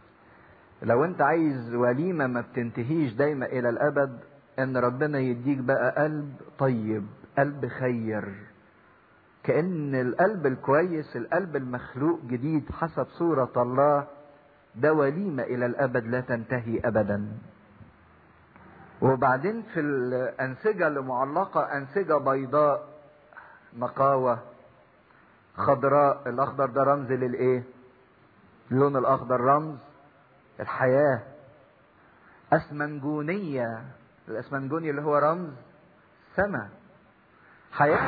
لو انت عايز وليمة ما بتنتهيش دايما الى الابد ان ربنا يديك بقى قلب طيب قلب خير كأن القلب الكويس القلب المخلوق جديد حسب صورة الله ده وليمة إلى الأبد لا تنتهي أبدا وبعدين في الأنسجة اللي معلقة أنسجة بيضاء نقاوة خضراء الأخضر ده رمز للإيه؟ اللون الأخضر رمز الحياة أسمنجونية الأسمنجوني اللي هو رمز سماء حياة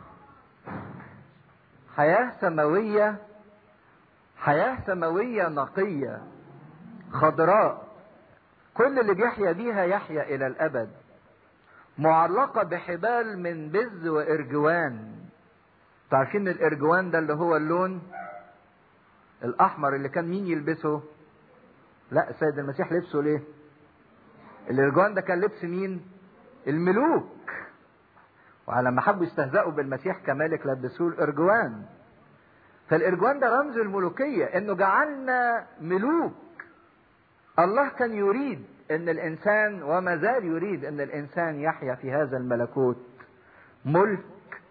حياة سماوية حياة سماوية نقية خضراء كل اللي بيحيا بيها يحيا إلى الأبد معلقة بحبال من بز وإرجوان تعرفين الإرجوان ده اللي هو اللون الأحمر اللي كان مين يلبسه لا السيد المسيح لبسه ليه الارجوان ده كان لبس مين الملوك ولما حبوا يستهزئوا بالمسيح كمالك لبسوه الارجوان فالارجوان ده رمز الملوكيه انه جعلنا ملوك الله كان يريد ان الانسان وما زال يريد ان الانسان يحيا في هذا الملكوت ملك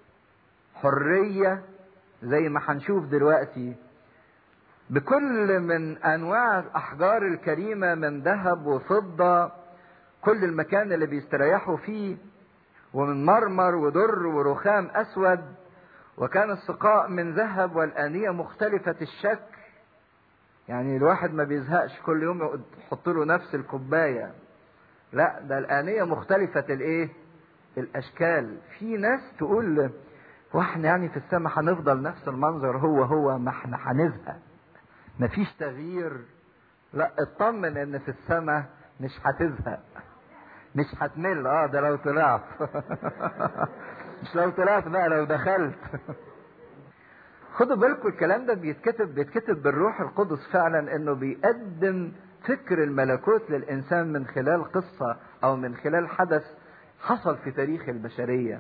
حريه زي ما هنشوف دلوقتي بكل من انواع الاحجار الكريمه من ذهب وفضه كل المكان اللي بيستريحوا فيه ومن مرمر ودر ورخام اسود وكان السقاء من ذهب والانيه مختلفه الشكل يعني الواحد ما بيزهقش كل يوم يحط له نفس الكوبايه لا ده الانيه مختلفه الايه الاشكال في ناس تقول واحنا يعني في السماء هنفضل نفس المنظر هو هو ما احنا هنزهق مفيش تغيير لا اطمن ان في السماء مش هتزهق مش هتمل اه ده لو طلعت مش لو طلعت بقى لو دخلت خدوا بالكم الكلام ده بيتكتب بيتكتب بالروح القدس فعلا انه بيقدم فكر الملكوت للانسان من خلال قصه او من خلال حدث حصل في تاريخ البشريه.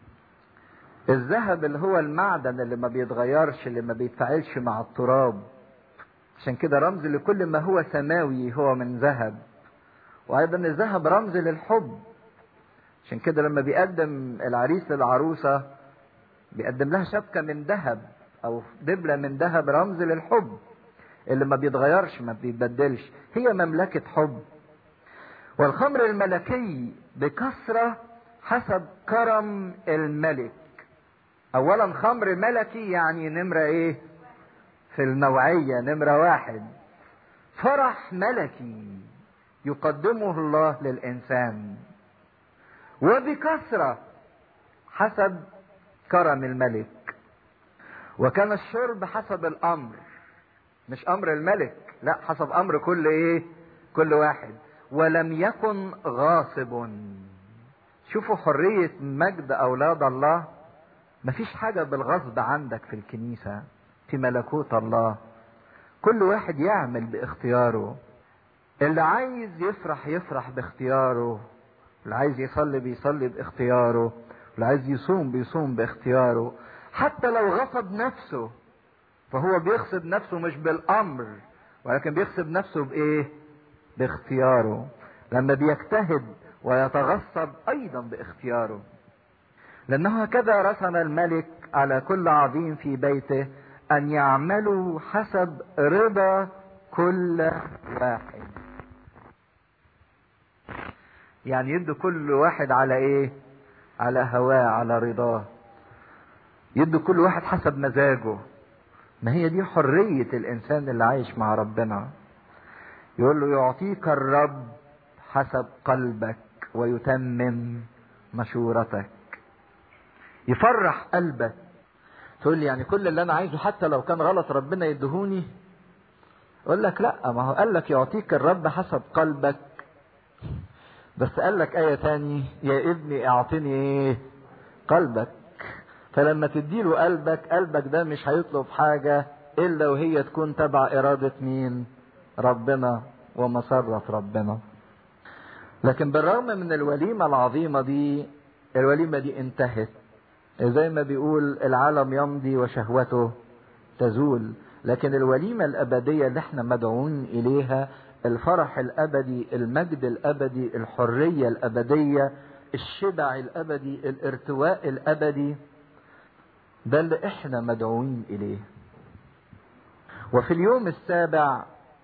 الذهب اللي هو المعدن اللي ما بيتغيرش اللي ما بيتفاعلش مع التراب. عشان كده رمز لكل ما هو سماوي هو من ذهب. وايضا الذهب رمز للحب. عشان كده لما بيقدم العريس للعروسه بيقدم لها شبكه من ذهب او دبله من ذهب رمز للحب اللي ما بيتغيرش ما بيتبدلش هي مملكه حب والخمر الملكي بكثره حسب كرم الملك اولا خمر ملكي يعني نمره ايه في النوعيه نمره واحد فرح ملكي يقدمه الله للانسان وبكثره حسب كرم الملك وكان الشرب حسب الامر مش امر الملك لا حسب امر كل ايه كل واحد ولم يكن غاصب شوفوا حرية مجد أولاد الله مفيش حاجة بالغصب عندك في الكنيسة في ملكوت الله كل واحد يعمل باختياره اللي عايز يفرح يفرح باختياره اللي عايز يصلي بيصلي باختياره اللي عايز يصوم بيصوم باختياره حتى لو غصب نفسه فهو بيغصب نفسه مش بالامر ولكن بيغصب نفسه بايه باختياره لما بيجتهد ويتغصب ايضا باختياره لانه هكذا رسم الملك على كل عظيم في بيته ان يعملوا حسب رضا كل واحد يعني يدوا كل واحد على ايه على هواه على رضاه يدوا كل واحد حسب مزاجه ما هي دي حرية الإنسان اللي عايش مع ربنا يقول له يعطيك الرب حسب قلبك ويتمم مشورتك يفرح قلبك تقول لي يعني كل اللي انا عايزه حتى لو كان غلط ربنا يدهوني اقول لك لا ما هو قال لك يعطيك الرب حسب قلبك بس قال لك آية تاني يا ابني اعطني ايه قلبك فلما تديله قلبك قلبك ده مش هيطلب حاجة إلا وهي تكون تبع إرادة مين ربنا ومسرة ربنا لكن بالرغم من الوليمة العظيمة دي الوليمة دي انتهت زي ما بيقول العالم يمضي وشهوته تزول لكن الوليمة الأبدية اللي احنا مدعوين إليها الفرح الأبدي المجد الأبدي الحرية الأبدية الشبع الأبدي الارتواء الأبدي ده اللي احنا مدعوين اليه وفي اليوم السابع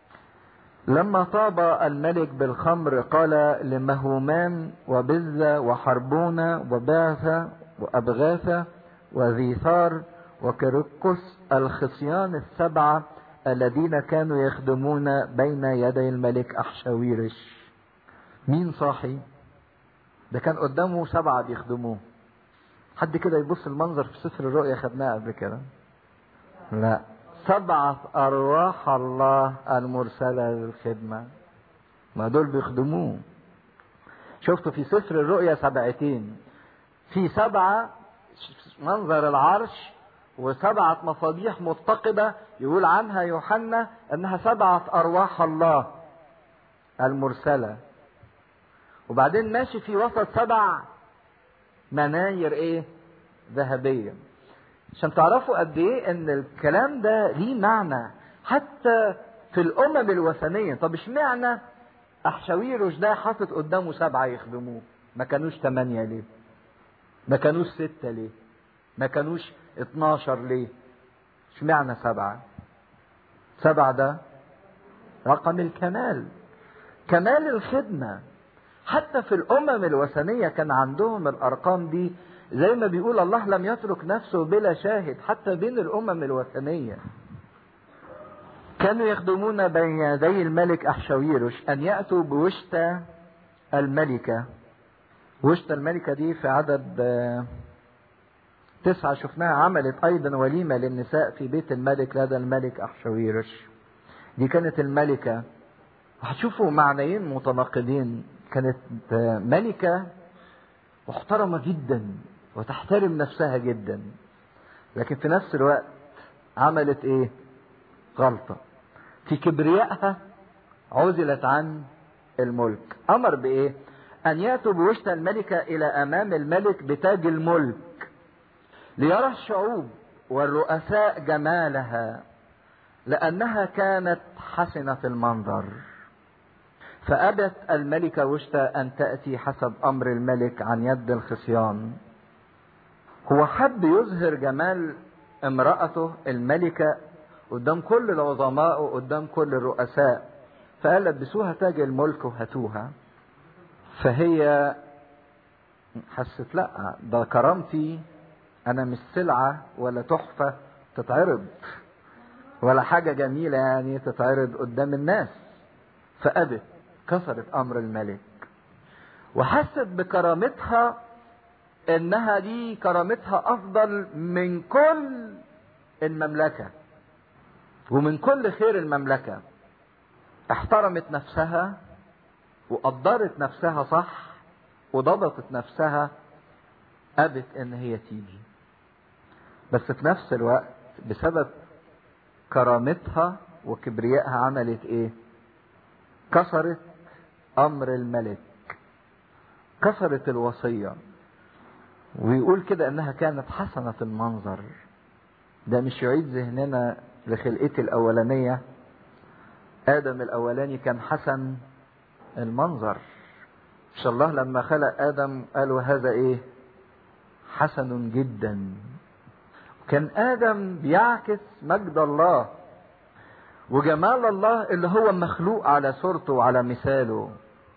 لما طاب الملك بالخمر قال لمهومان وبزة وحربونة وباثة وأبغاثة وذيثار وكركس الخصيان السبعة الذين كانوا يخدمون بين يدي الملك أحشاويرش مين صاحي ده كان قدامه سبعة بيخدموه حد كده يبص المنظر في سفر الرؤيا خدناه قبل كده لا سبعة أرواح الله المرسلة للخدمة ما دول بيخدموه شفتوا في سفر الرؤيا سبعتين في سبعة منظر العرش وسبعة مصابيح متقدة يقول عنها يوحنا انها سبعة ارواح الله المرسلة وبعدين ماشي في وسط سبع مناير ايه ذهبية عشان تعرفوا قد ايه ان الكلام ده ليه معنى حتى في الامم الوثنية طب اشمعنى احشاويروش ده حاطط قدامه سبعة يخدموه ما كانوش ثمانية ليه ما كانوش ستة ليه ما كانوش اتناشر ليه اشمعنى سبعة سبعة ده رقم الكمال كمال الخدمة حتى في الأمم الوثنية كان عندهم الأرقام دي زي ما بيقول الله لم يترك نفسه بلا شاهد حتى بين الأمم الوثنية كانوا يخدمون بين يدي الملك أحشاويرش أن يأتوا بوشتى الملكة وشتى الملكة دي في عدد تسعة شفناها عملت أيضا وليمة للنساء في بيت الملك لدى الملك أحشاويرش دي كانت الملكة هتشوفوا معنيين متناقضين كانت ملكة محترمة جدا وتحترم نفسها جدا لكن في نفس الوقت عملت ايه غلطة في كبريائها عزلت عن الملك امر بايه ان ياتوا بوشت الملكة الى امام الملك بتاج الملك ليرى الشعوب والرؤساء جمالها لانها كانت حسنة المنظر فابت الملكة وشتى ان تأتي حسب امر الملك عن يد الخصيان هو حب يظهر جمال امرأته الملكة قدام كل العظماء وقدام كل الرؤساء فقال لبسوها تاج الملك وهاتوها فهي حست لا ده كرامتي انا مش سلعة ولا تحفة تتعرض ولا حاجة جميلة يعني تتعرض قدام الناس فأبت كسرت امر الملك وحست بكرامتها انها دي كرامتها افضل من كل المملكة ومن كل خير المملكة احترمت نفسها وقدرت نفسها صح وضبطت نفسها أبت ان هي تيجي بس في نفس الوقت بسبب كرامتها وكبريائها عملت ايه كسرت امر الملك كسرت الوصيه ويقول كده انها كانت حسنة المنظر ده مش يعيد ذهننا لخلقتي الاولانية ادم الاولاني كان حسن المنظر ان شاء الله لما خلق ادم قالوا هذا ايه حسن جدا كان ادم بيعكس مجد الله وجمال الله اللي هو مخلوق على صورته وعلى مثاله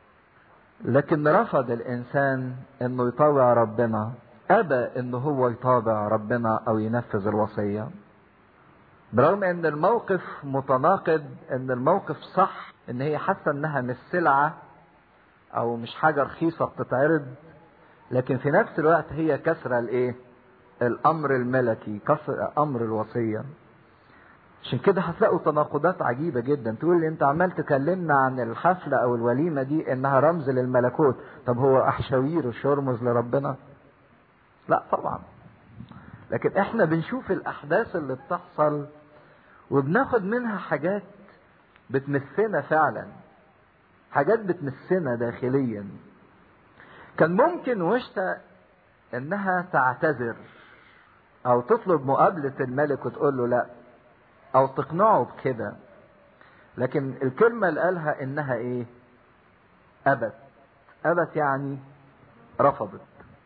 لكن رفض الانسان انه يطاوع ربنا ابى ان هو يطاوع ربنا او ينفذ الوصيه برغم ان الموقف متناقض ان الموقف صح ان هي حاسه انها مش سلعه او مش حاجه رخيصه بتتعرض لكن في نفس الوقت هي كسره الايه الامر الملكي كسر امر الوصيه عشان كده هتلاقوا تناقضات عجيبة جدا تقول لي انت عمال تكلمنا عن الحفلة او الوليمة دي انها رمز للملكوت طب هو احشاوير يرمز لربنا لا طبعا لكن احنا بنشوف الاحداث اللي بتحصل وبناخد منها حاجات بتمسنا فعلا حاجات بتمسنا داخليا كان ممكن وشتا انها تعتذر او تطلب مقابلة الملك وتقول له لا او تقنعه بكده لكن الكلمة اللي قالها انها ايه ابت ابت يعني رفضت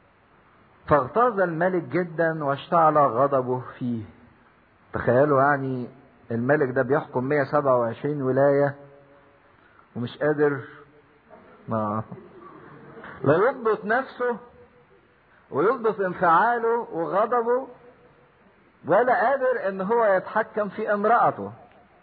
فاغتاظ الملك جدا واشتعل غضبه فيه تخيلوا يعني الملك ده بيحكم 127 ولاية ومش قادر ما لا يضبط نفسه ويضبط انفعاله وغضبه ولا قادر ان هو يتحكم في امرأته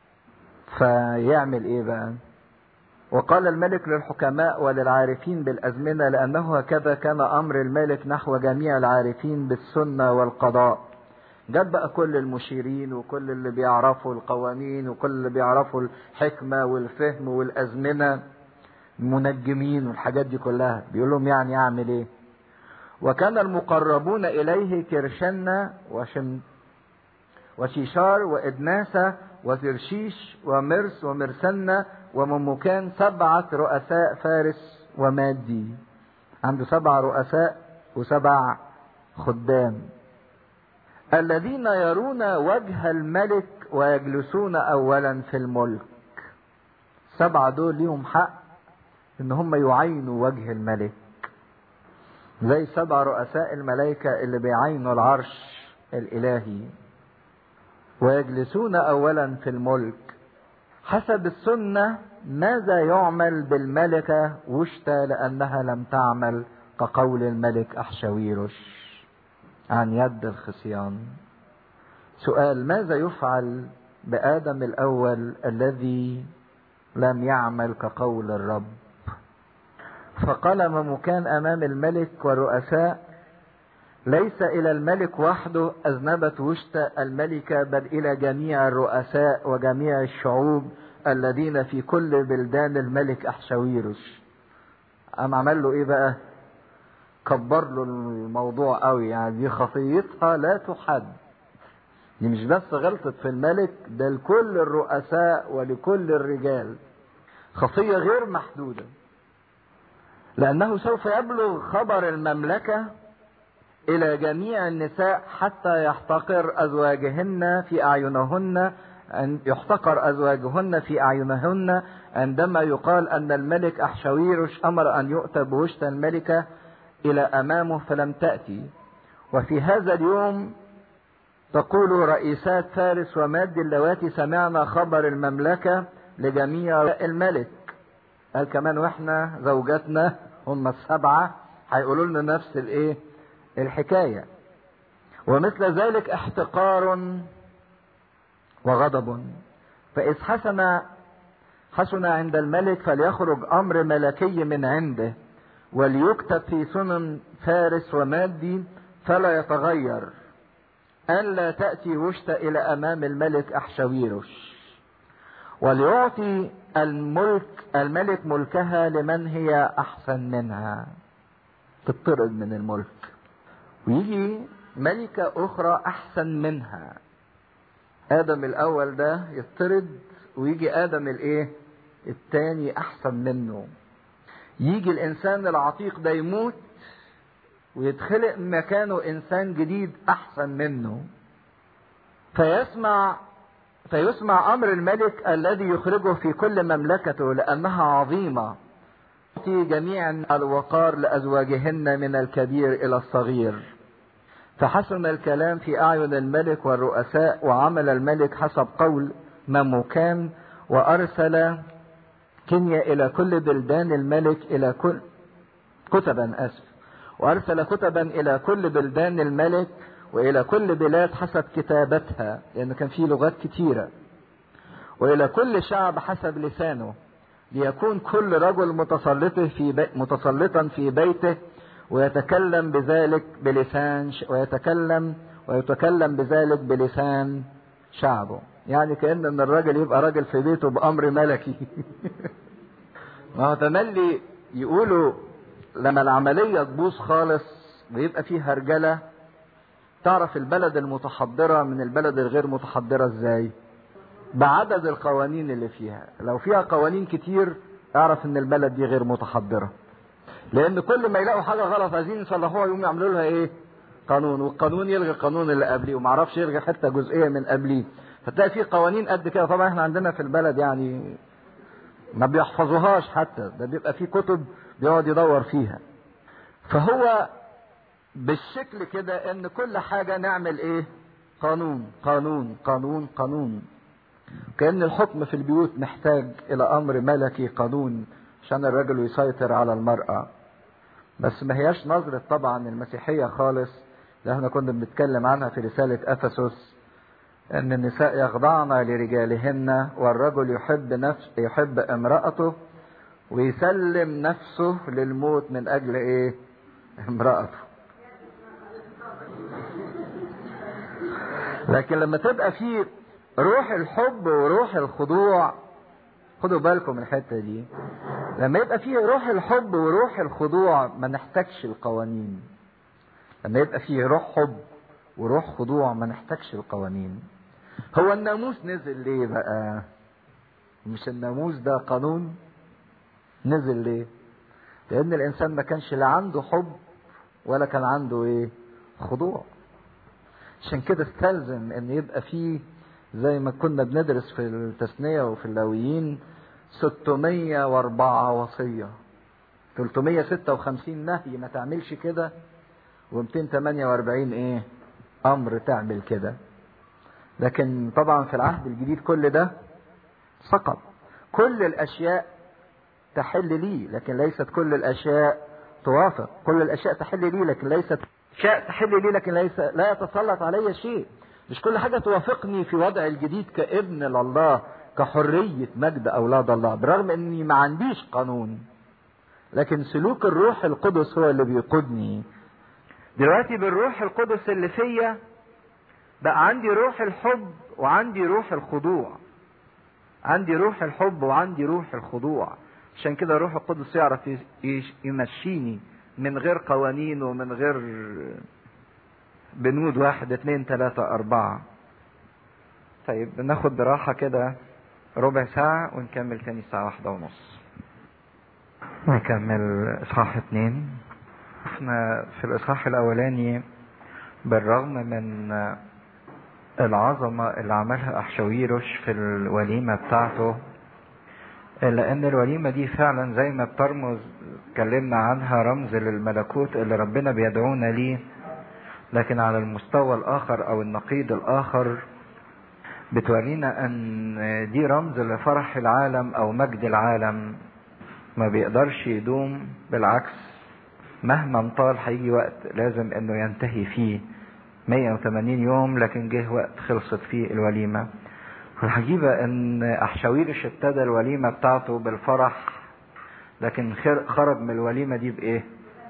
فيعمل ايه بقى وقال الملك للحكماء وللعارفين بالازمنه لانه هكذا كان امر الملك نحو جميع العارفين بالسنه والقضاء جاب بقى كل المشيرين وكل اللي بيعرفوا القوانين وكل اللي بيعرفوا الحكمه والفهم والازمنه المنجمين والحاجات دي كلها بيقول لهم يعني اعمل ايه وكان المقربون اليه كرشنا وشم وشيشار وإدناسة وترشيش ومرس ومرسنة وممكان سبعة رؤساء فارس ومادي عنده سبع رؤساء وسبع خدام الذين يرون وجه الملك ويجلسون أولا في الملك سبعة دول ليهم حق ان هم يعينوا وجه الملك زي سبع رؤساء الملائكة اللي بيعينوا العرش الإلهي ويجلسون اولا في الملك حسب السنه ماذا يعمل بالملكه وشتى لانها لم تعمل كقول الملك احشاويرش عن يد الخصيان سؤال ماذا يفعل بادم الاول الذي لم يعمل كقول الرب فقال ممكان امام الملك والرؤساء ليس إلى الملك وحده أذنبت وشت الملكة بل إلى جميع الرؤساء وجميع الشعوب الذين في كل بلدان الملك أحشاويرش قام عمل له إيه بقى؟ كبر له الموضوع قوي يعني دي خطيتها لا تحد دي مش بس غلطت في الملك ده لكل الرؤساء ولكل الرجال خطية غير محدودة لأنه سوف يبلغ خبر المملكة إلى جميع النساء حتى يحتقر أزواجهن في أعينهن أن يحتقر أزواجهن في أعينهن عندما يقال أن الملك أحشويرش أمر أن يؤتى بوشت الملكة إلى أمامه فلم تأتي وفي هذا اليوم تقول رئيسات فارس وماد اللواتي سمعنا خبر المملكة لجميع الملك قال كمان واحنا زوجاتنا هم السبعة هيقولوا لنا نفس الايه الحكاية ومثل ذلك احتقار وغضب فإذ حسن حسن عند الملك فليخرج أمر ملكي من عنده وليكتب في سنن فارس ومادي فلا يتغير ألا تأتي وشت إلى أمام الملك أحشويرش وليعطي الملك الملك ملكها لمن هي أحسن منها تطرد من الملك ويجي ملكة أخرى أحسن منها آدم الأول ده يطرد ويجي آدم الإيه؟ التاني أحسن منه يجي الإنسان العتيق ده يموت ويتخلق مكانه إنسان جديد أحسن منه فيسمع فيسمع أمر الملك الذي يخرجه في كل مملكته لأنها عظيمة في جميع الوقار لأزواجهن من الكبير إلى الصغير فحسن الكلام في أعين الملك والرؤساء وعمل الملك حسب قول مموكان وأرسل كنيا إلى كل بلدان الملك إلى كل كتبا أسف وأرسل كتبا إلى كل بلدان الملك وإلى كل بلاد حسب كتابتها لأن كان في لغات كتيرة وإلى كل شعب حسب لسانه ليكون كل رجل متسلط في بي متسلطا في بيته ويتكلم بذلك بلسان ش... ويتكلم ويتكلم بذلك بلسان شعبه يعني كأن ان الراجل يبقى راجل في بيته بأمر ملكي ما هو تملي يقولوا لما العملية تبوظ خالص ويبقى فيه هرجلة تعرف البلد المتحضرة من البلد الغير متحضرة ازاي بعدد القوانين اللي فيها لو فيها قوانين كتير اعرف ان البلد دي غير متحضرة لان كل ما يلاقوا حاجة غلط عايزين يصلحوها يقوموا يعملوا لها ايه قانون والقانون يلغي القانون اللي قبليه ومعرفش يلغي حتى جزئية من قبليه فتلاقي في قوانين قد كده طبعا احنا عندنا في البلد يعني ما بيحفظوهاش حتى ده بيبقى في كتب بيقعد يدور فيها فهو بالشكل كده ان كل حاجة نعمل ايه قانون قانون قانون قانون كأن الحكم في البيوت محتاج الى امر ملكي قانون عشان الرجل يسيطر على المرأة بس ما هياش نظرة طبعا المسيحية خالص اللي احنا كنا بنتكلم عنها في رسالة افسس ان النساء يخضعن لرجالهن والرجل يحب نفس يحب امرأته ويسلم نفسه للموت من اجل ايه امرأته لكن لما تبقى في روح الحب وروح الخضوع خدوا بالكم من الحته دي لما يبقى فيه روح الحب وروح الخضوع ما نحتاجش القوانين لما يبقى فيه روح حب وروح خضوع ما نحتاجش القوانين هو الناموس نزل ليه بقى مش الناموس ده قانون نزل ليه لان الانسان ما كانش لا عنده حب ولا كان عنده ايه خضوع عشان كده استلزم ان يبقى فيه زي ما كنا بندرس في التثنية وفي اللاويين 604 وصية 356 نهي ما تعملش كده و248 ايه امر تعمل كده لكن طبعا في العهد الجديد كل ده سقط كل الاشياء تحل لي لكن ليست كل الاشياء توافق كل الاشياء تحل لي لكن ليست اشياء تحل لي لكن ليس لا يتسلط علي شيء مش كل حاجة توافقني في وضع الجديد كابن لله كحرية مجد أولاد الله برغم أني ما عنديش قانون لكن سلوك الروح القدس هو اللي بيقودني دلوقتي بالروح القدس اللي فيا بقى عندي روح الحب وعندي روح الخضوع عندي روح الحب وعندي روح الخضوع عشان كده الروح القدس يعرف يمشيني من غير قوانين ومن غير بنود واحد اتنين تلاتة أربعة طيب ناخد راحة كده ربع ساعة ونكمل تاني الساعة واحدة ونص نكمل إصحاح اتنين احنا في الإصحاح الأولاني بالرغم من العظمة اللي عملها أحشويروش في الوليمة بتاعته إلا أن الوليمة دي فعلا زي ما بترمز اتكلمنا عنها رمز للملكوت اللي ربنا بيدعونا ليه لكن على المستوى الآخر أو النقيض الآخر بتورينا أن دي رمز لفرح العالم أو مجد العالم ما بيقدرش يدوم بالعكس مهما طال هيجي وقت لازم انه ينتهي فيه 180 يوم لكن جه وقت خلصت فيه الوليمة والعجيبة ان احشاويرش ابتدى الوليمة بتاعته بالفرح لكن خرج من الوليمة دي بايه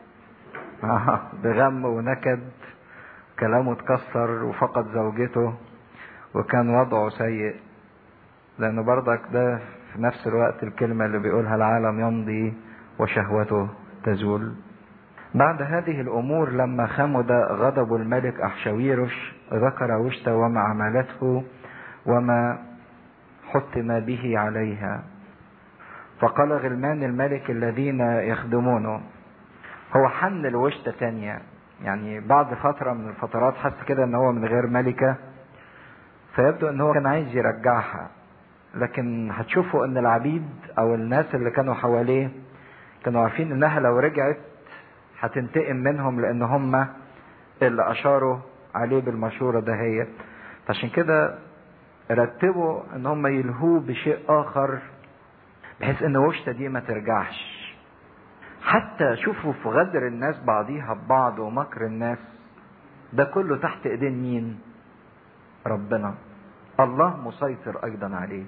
بغم ونكد كلامه اتكسر وفقد زوجته وكان وضعه سيء لانه برضك ده في نفس الوقت الكلمة اللي بيقولها العالم يمضي وشهوته تزول بعد هذه الأمور لما خمد غضب الملك أحشويرش ذكر وشت وما عملته وما حتم به عليها فقال غلمان الملك الذين يخدمونه هو حن الوشتة تانية يعني بعد فترة من الفترات حس كده ان هو من غير ملكة فيبدو ان هو كان عايز يرجعها لكن هتشوفوا ان العبيد او الناس اللي كانوا حواليه كانوا عارفين انها لو رجعت هتنتقم منهم لان هم اللي اشاروا عليه بالمشورة دهيت عشان كده رتبوا ان هم يلهوه بشيء اخر بحيث ان وشته دي ما ترجعش حتى شوفوا في غدر الناس بعضيها ببعض ومكر الناس ده كله تحت ايدين مين ربنا الله مسيطر ايضا عليه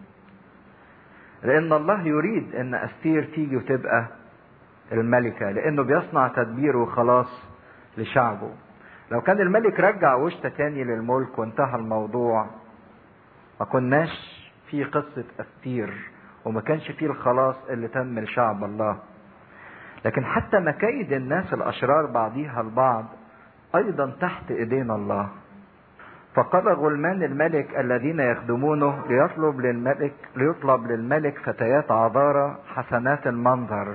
لان الله يريد ان استير تيجي وتبقى الملكة لانه بيصنع تدبير وخلاص لشعبه لو كان الملك رجع وشته تاني للملك وانتهى الموضوع ما كناش في قصة استير وما كانش فيه الخلاص اللي تم لشعب الله لكن حتى مكايد الناس الاشرار بعضيها البعض ايضا تحت ايدينا الله فقال غلمان الملك الذين يخدمونه ليطلب للملك ليطلب للملك فتيات عذارى حسنات المنظر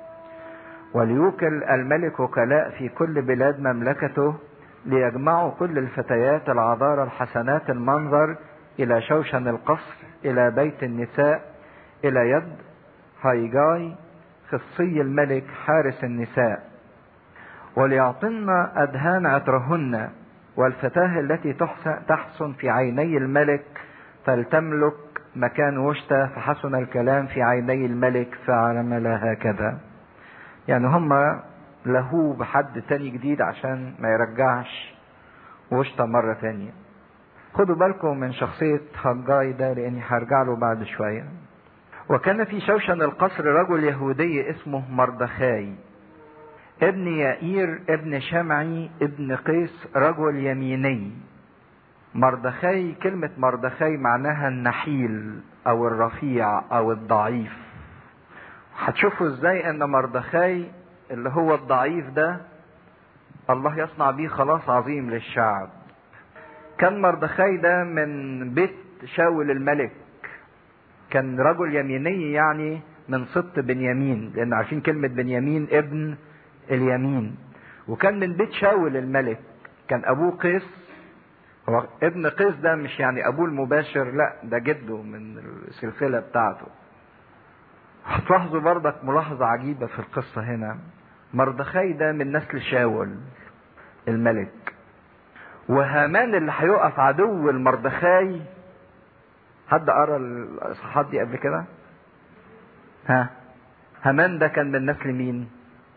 وليوكل الملك وكلاء في كل بلاد مملكته ليجمعوا كل الفتيات العذارى الحسنات المنظر الى شوشن القصر الى بيت النساء الى يد هايجاي خصي الملك حارس النساء وليعطن أدهان عطرهن والفتاة التي تحسن في عيني الملك فلتملك مكان وشتى فحسن الكلام في عيني الملك فعمل هكذا يعني هم لهوه بحد تاني جديد عشان ما يرجعش وشتى مرة تانية خدوا بالكم من شخصية هجاي ده لاني هرجع له بعد شوية وكان في شوشن القصر رجل يهودي اسمه مردخاي ابن يائير ابن شمعي ابن قيس رجل يميني مردخاي كلمة مردخاي معناها النحيل او الرفيع او الضعيف هتشوفوا ازاي ان مردخاي اللي هو الضعيف ده الله يصنع بيه خلاص عظيم للشعب كان مردخاي ده من بيت شاول الملك كان رجل يميني يعني من سبط بنيامين لان عارفين كلمة بنيامين ابن اليمين وكان من بيت شاول الملك كان ابوه قيس هو ابن قيس ده مش يعني ابوه المباشر لا ده جده من السلسلة بتاعته هتلاحظوا برضك ملاحظة عجيبة في القصة هنا مردخاي ده من نسل شاول الملك وهامان اللي هيقف عدو المردخاي حد قرا الاصحاحات دي قبل كده ها هامان ده كان من نسل مين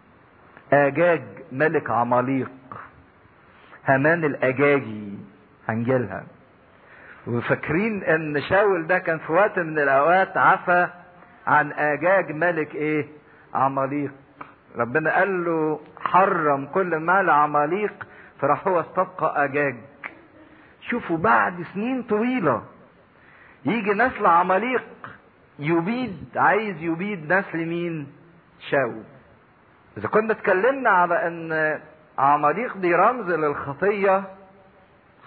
اجاج ملك عماليق هامان الاجاجي هنجيلها وفاكرين ان شاول ده كان في وقت من الاوقات عفى عن اجاج ملك ايه عماليق ربنا قال له حرم كل مال عماليق فراح هو استبقى اجاج شوفوا بعد سنين طويله يجي نسل عماليق يبيد عايز يبيد نسل مين شاول اذا كنا اتكلمنا على ان عماليق دي رمز للخطية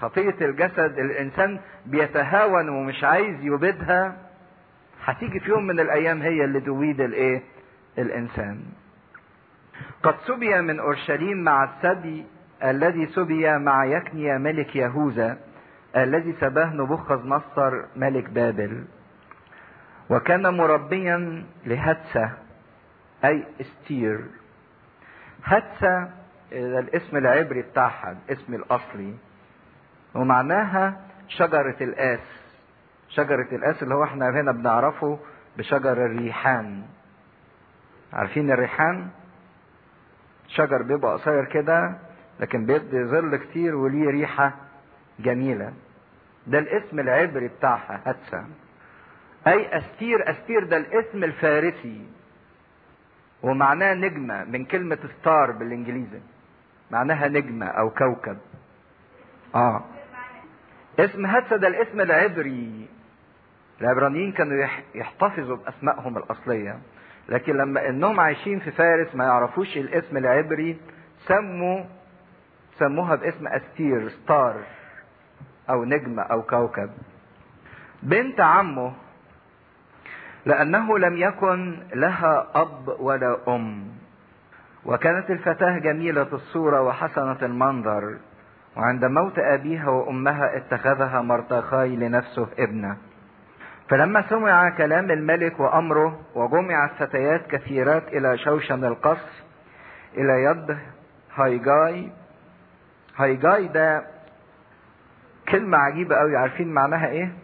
خطية الجسد الإنسان بيتهاون ومش عايز يبيدها هتيجي في يوم من الأيام هي اللي تبيد الإيه؟ الإنسان. قد سبي من أورشليم مع السبي الذي سبي مع يكنيا ملك يهوذا الذي سباه نبوخذ نصر ملك بابل وكان مربيا لهتسة أي استير هتسة ده الاسم العبري بتاعها الاسم الأصلي ومعناها شجرة الآس شجرة الآس اللي هو احنا هنا بنعرفه بشجر الريحان عارفين الريحان شجر بيبقى قصير كده لكن بيدي ظل كتير وليه ريحة جميلة ده الاسم العبري بتاعها هتسا أي أستير أستير ده الاسم الفارسي ومعناه نجمة من كلمة ستار بالإنجليزي معناها نجمة أو كوكب آه اسم هتسا ده الاسم العبري العبرانيين كانوا يحتفظوا بأسمائهم الأصلية لكن لما انهم عايشين في فارس ما يعرفوش الاسم العبري سموا سموها باسم استير ستار او نجمة او كوكب بنت عمه لانه لم يكن لها اب ولا ام وكانت الفتاة جميلة الصورة وحسنة المنظر وعند موت أبيها وأمها اتخذها مرتخاي لنفسه ابنه فلما سمع كلام الملك وأمره وجمعت فتيات كثيرات إلى شوشن القصر إلى يد هايجاي هايجاي ده كلمة عجيبة أوي عارفين معناها إيه؟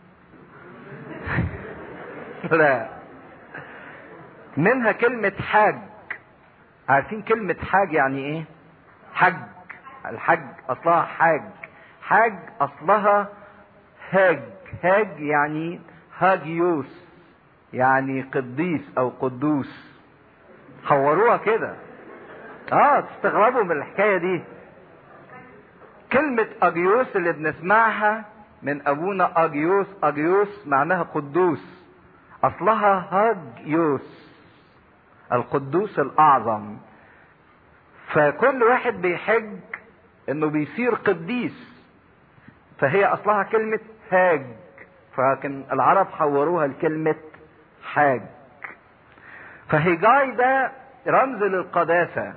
لا منها كلمة حاج عارفين كلمة حاج يعني إيه؟ حج الحج أصلها حاج حاج أصلها هاج هاج يعني هاجيوس يعني قديس او قدوس حوروها كده اه تستغربوا من الحكايه دي كلمة أجيوس اللي بنسمعها من أبونا أجيوس أجيوس معناها قدوس أصلها هاجيوس القدوس الأعظم فكل واحد بيحج إنه بيصير قديس فهي أصلها كلمة هاج فلكن العرب حوروها لكلمة حاج فهيجاي ده رمز للقداسة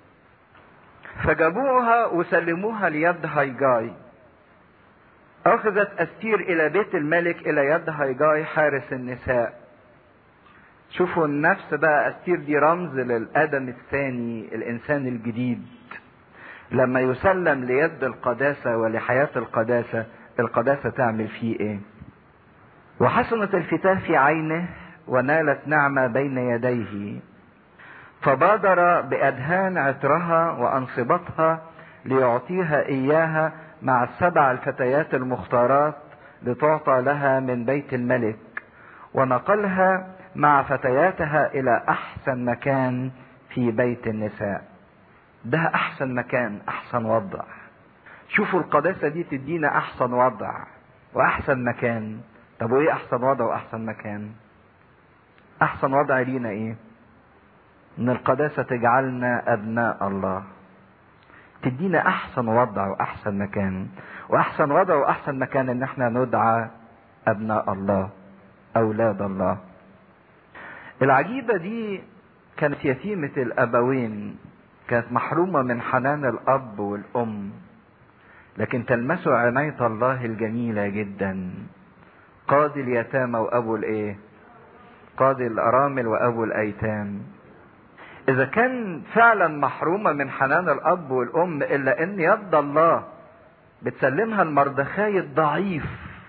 فجابوها وسلموها ليد هيجاي أخذت أستير إلى بيت الملك إلى يد هيجاي حارس النساء شوفوا النفس بقى أستير دي رمز للآدم الثاني الإنسان الجديد لما يسلم ليد القداسة ولحياة القداسة القداسة تعمل فيه إيه وحسنت الفتاة في عينه ونالت نعمة بين يديه فبادر بأدهان عطرها وأنصبتها ليعطيها إياها مع السبع الفتيات المختارات لتعطى لها من بيت الملك ونقلها مع فتياتها إلى أحسن مكان في بيت النساء ده أحسن مكان أحسن وضع شوفوا القداسة دي تدينا أحسن وضع وأحسن مكان طب وإيه أحسن وضع وأحسن مكان أحسن وضع لينا إيه ان القداسه تجعلنا ابناء الله تدينا احسن وضع واحسن مكان واحسن وضع واحسن مكان ان احنا ندعى ابناء الله اولاد الله العجيبه دي كانت يتيمه الابوين كانت محرومه من حنان الاب والام لكن تلمسوا عنايه الله الجميله جدا قاضي اليتامى وابو الايه قاضي الارامل وابو الايتام اذا كان فعلا محرومه من حنان الاب والام الا ان يد الله بتسلمها المردخاي الضعيف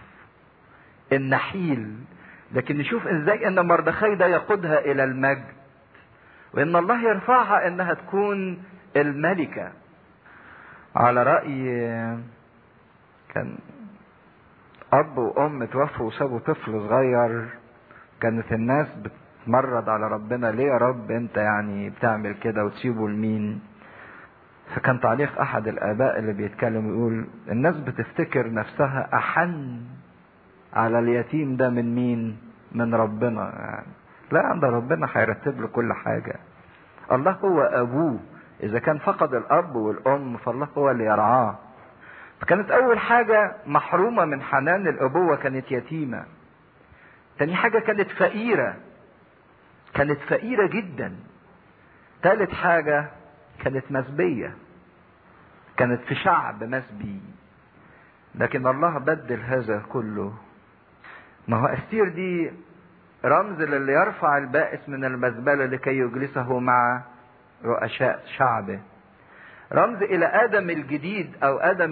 النحيل لكن نشوف ازاي ان مردخاي ده يقودها الى المجد وان الله يرفعها انها تكون الملكه على راي كان اب وام توفوا وسابوا طفل صغير كانت الناس بت مرض على ربنا ليه يا رب انت يعني بتعمل كده وتسيبه لمين فكان تعليق احد الاباء اللي بيتكلم يقول الناس بتفتكر نفسها احن على اليتيم ده من مين من ربنا يعني لا عند ربنا هيرتب له كل حاجه الله هو ابوه اذا كان فقد الاب والام فالله هو اللي يرعاه فكانت اول حاجة محرومة من حنان الابوة كانت يتيمة تاني حاجة كانت فقيرة كانت فقيرة جدا تالت حاجة كانت مسبية كانت في شعب مسبي لكن الله بدل هذا كله ما هو استير دي رمز للي يرفع البائس من المزبلة لكي يجلسه مع رؤساء شعبه رمز الى ادم الجديد او ادم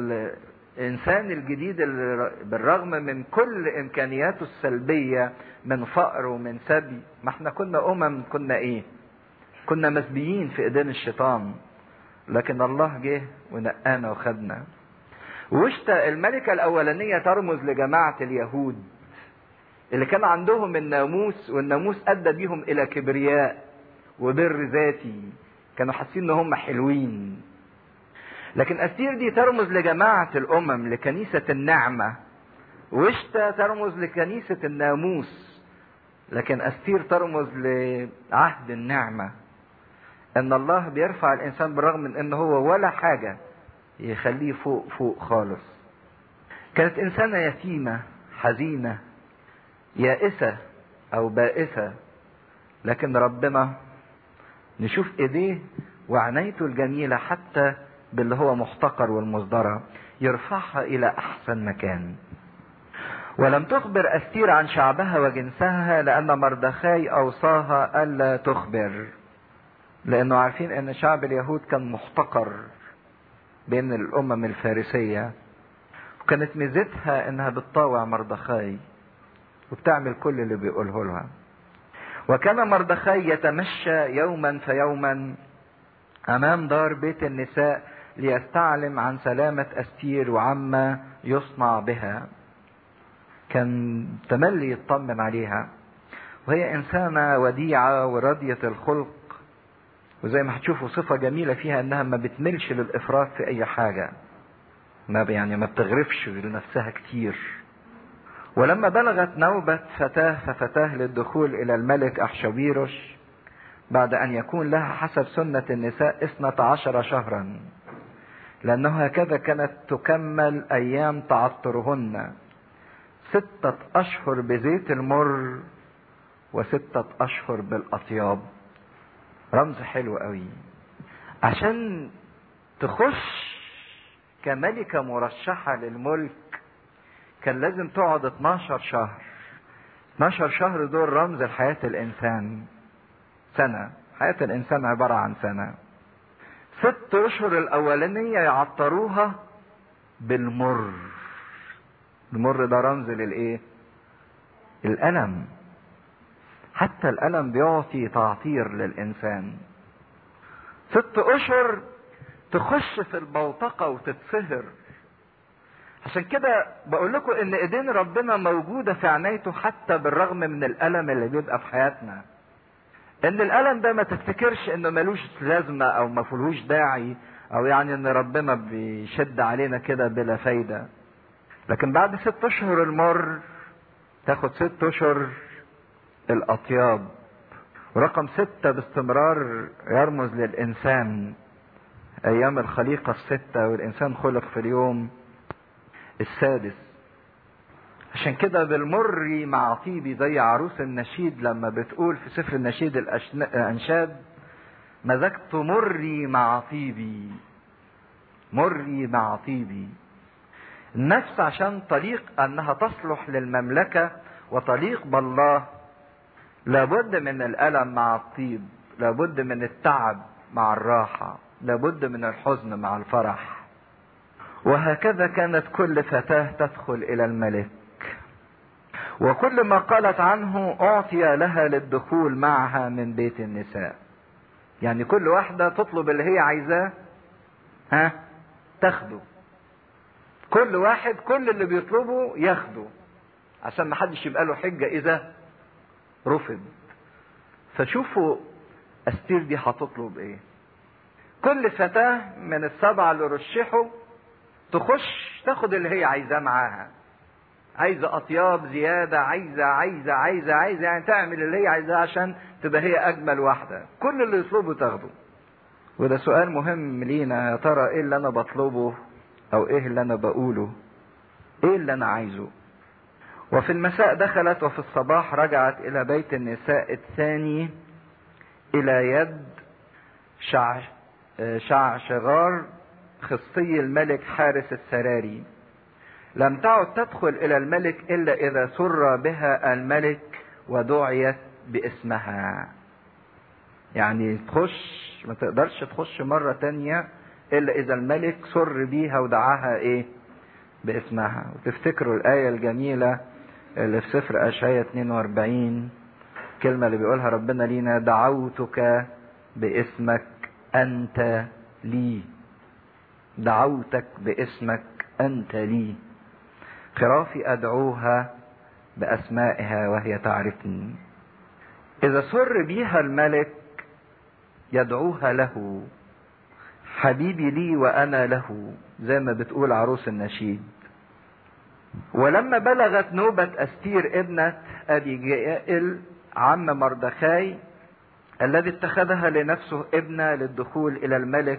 الانسان الجديد اللي بالرغم من كل امكانياته السلبيه من فقر ومن سبي ما احنا كنا امم كنا ايه كنا مسبيين في ايدين الشيطان لكن الله جه ونقانا وخدنا وشتا الملكه الاولانيه ترمز لجماعه اليهود اللي كان عندهم الناموس والناموس ادى بيهم الى كبرياء وبر ذاتي كانوا حاسين ان هم حلوين لكن استير دي ترمز لجماعة الامم لكنيسة النعمة وشتا ترمز لكنيسة الناموس لكن استير ترمز لعهد النعمة ان الله بيرفع الانسان بالرغم من ان هو ولا حاجة يخليه فوق فوق خالص كانت انسانة يتيمة حزينة يائسة او بائسة لكن ربنا نشوف ايديه وعنايته الجميلة حتى باللي هو محتقر والمصدرة يرفعها الى احسن مكان ولم تخبر استير عن شعبها وجنسها لان مردخاي اوصاها الا تخبر لانه عارفين ان شعب اليهود كان محتقر بين الامم الفارسية وكانت ميزتها انها بتطاوع مردخاي وبتعمل كل اللي بيقوله لها وكان مردخاي يتمشى يوما فيوما امام دار بيت النساء ليستعلم عن سلامة استير وعما يصنع بها كان تملي يطمن عليها وهي انسانة وديعة وراضية الخلق وزي ما هتشوفوا صفة جميلة فيها انها ما بتملش للافراط في اي حاجة ما يعني ما بتغرفش لنفسها كتير ولما بلغت نوبة فتاة ففتاه للدخول إلى الملك أحشويروش بعد أن يكون لها حسب سنة النساء اثنة عشر شهرا لأنه هكذا كانت تكمل أيام تعطرهن ستة أشهر بزيت المر وستة أشهر بالأطياب رمز حلو قوي عشان تخش كملكة مرشحة للملك كان لازم تقعد 12 شهر 12 شهر دول رمز لحياة الإنسان سنة حياة الإنسان عبارة عن سنة ست أشهر الأولانية يعطروها بالمر المر ده رمز للإيه؟ الألم حتى الألم بيعطي تعطير للإنسان ست أشهر تخش في البوتقة وتتسهر عشان كده بقول لكم ان ايدين ربنا موجوده في عنايته حتى بالرغم من الالم اللي بيبقى في حياتنا ان الالم ده ما تفتكرش انه ملوش لازمه او ما فيهوش داعي او يعني ان ربنا بيشد علينا كده بلا فايده لكن بعد ست اشهر المر تاخد ست اشهر الاطياب ورقم ستة باستمرار يرمز للإنسان أيام الخليقة الستة والإنسان خلق في اليوم السادس عشان كده بالمر مع طيبي زي عروس النشيد لما بتقول في سفر النشيد الأنشاد مزجت مري مع طيبي مري مع طيبي النفس عشان طريق انها تصلح للمملكه وطريق بالله لابد من الالم مع الطيب لابد من التعب مع الراحه لابد من الحزن مع الفرح وهكذا كانت كل فتاه تدخل الى الملك وكل ما قالت عنه اعطي لها للدخول معها من بيت النساء يعني كل واحده تطلب اللي هي عايزاه ها تاخده كل واحد كل اللي بيطلبه ياخده عشان ما حدش يبقى له حجه اذا رفض فشوفوا استير دي هتطلب ايه كل فتاة من السبعة اللي رشحوا تخش تاخد اللي هي عايزاه معاها عايزة أطياب زيادة عايزة عايزة عايزة عايزة يعني تعمل اللي هي عايزاه عشان تبقى هي أجمل واحدة كل اللي يطلبه تاخده وده سؤال مهم لينا يا ترى إيه اللي أنا بطلبه او ايه اللي انا بقوله ايه اللي انا عايزه وفي المساء دخلت وفي الصباح رجعت الى بيت النساء الثاني الى يد شع شعشغار خصي الملك حارس السراري لم تعد تدخل الى الملك الا اذا سر بها الملك ودعيت باسمها يعني تخش ما تقدرش تخش مرة تانية الا اذا الملك سر بيها ودعاها ايه باسمها وتفتكروا الآية الجميلة اللي في سفر أشعية 42 الكلمة اللي بيقولها ربنا لينا دعوتك باسمك أنت لي دعوتك باسمك أنت لي خرافي أدعوها بأسمائها وهي تعرفني إذا سر بيها الملك يدعوها له حبيبي لي وأنا له زي ما بتقول عروس النشيد ولما بلغت نوبة أستير ابنة أبي جائل عم مردخاي الذي اتخذها لنفسه ابنة للدخول إلى الملك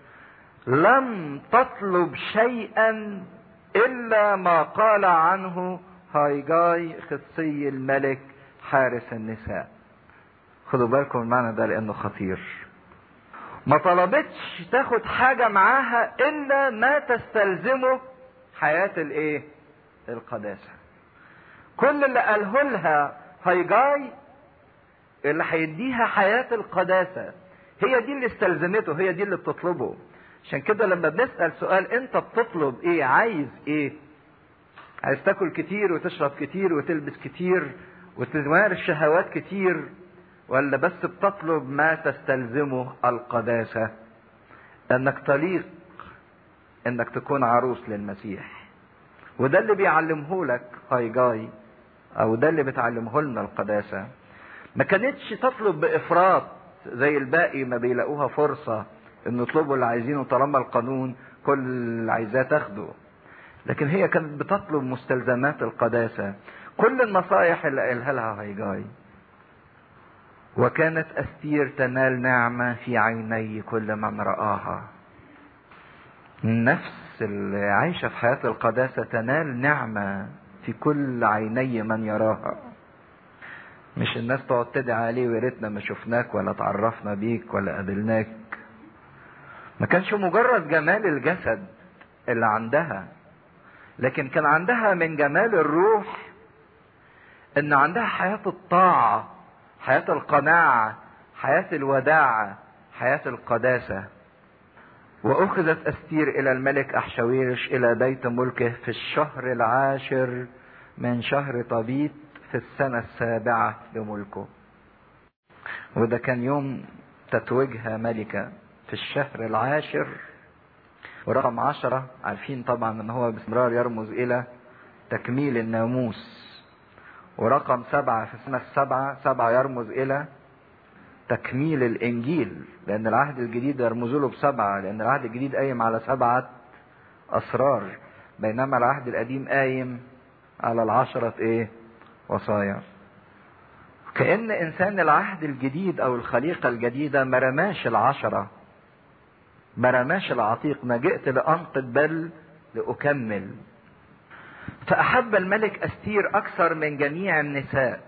لم تطلب شيئا إلا ما قال عنه هايجاي خصي الملك حارس النساء خدوا بالكم المعنى ده لأنه خطير ما طلبتش تاخد حاجة معاها إلا ما تستلزمه حياة الإيه؟ القداسة. كل اللي قاله لها هيجاي اللي هيديها حياة القداسة هي دي اللي استلزمته هي دي اللي بتطلبه عشان كده لما بنسأل سؤال انت بتطلب ايه عايز ايه عايز تاكل كتير وتشرب كتير وتلبس كتير وتمارس شهوات كتير ولا بس بتطلب ما تستلزمه القداسة انك تليق انك تكون عروس للمسيح وده اللي بيعلمه لك هاي جاي او ده اللي بتعلمه لنا القداسة ما كانتش تطلب بافراط زي الباقي ما بيلاقوها فرصة ان يطلبوا اللي عايزينه طالما القانون كل اللي عايزاه تاخده لكن هي كانت بتطلب مستلزمات القداسة كل النصائح اللي قالها لها هاي جاي وكانت أستير تنال نعمة في عيني كل من رآها النفس اللي عايشة في حياة القداسة تنال نعمة في كل عيني من يراها مش الناس تقعد تدعي عليه ويا ريتنا ما شفناك ولا تعرفنا بيك ولا قابلناك ما كانش مجرد جمال الجسد اللي عندها لكن كان عندها من جمال الروح ان عندها حياة الطاعة حياة القناعة حياة الوداعة حياة القداسة وأخذت أستير إلى الملك أحشويرش إلى بيت ملكه في الشهر العاشر من شهر طبيت في السنة السابعة لملكه وده كان يوم تتويجها ملكة في الشهر العاشر ورقم عشرة عارفين طبعا ان هو باستمرار يرمز الى تكميل الناموس ورقم سبعة في السنة السابعة سبعة يرمز إلى تكميل الإنجيل لأن العهد الجديد يرمز له بسبعة لأن العهد الجديد قايم على سبعة أسرار بينما العهد القديم قايم على العشرة إيه؟ وصايا. كأن إنسان العهد الجديد أو الخليقة الجديدة ما رماش العشرة ما رماش العتيق ما جئت لأنقض بل لأكمل فأحب الملك أستير أكثر من جميع النساء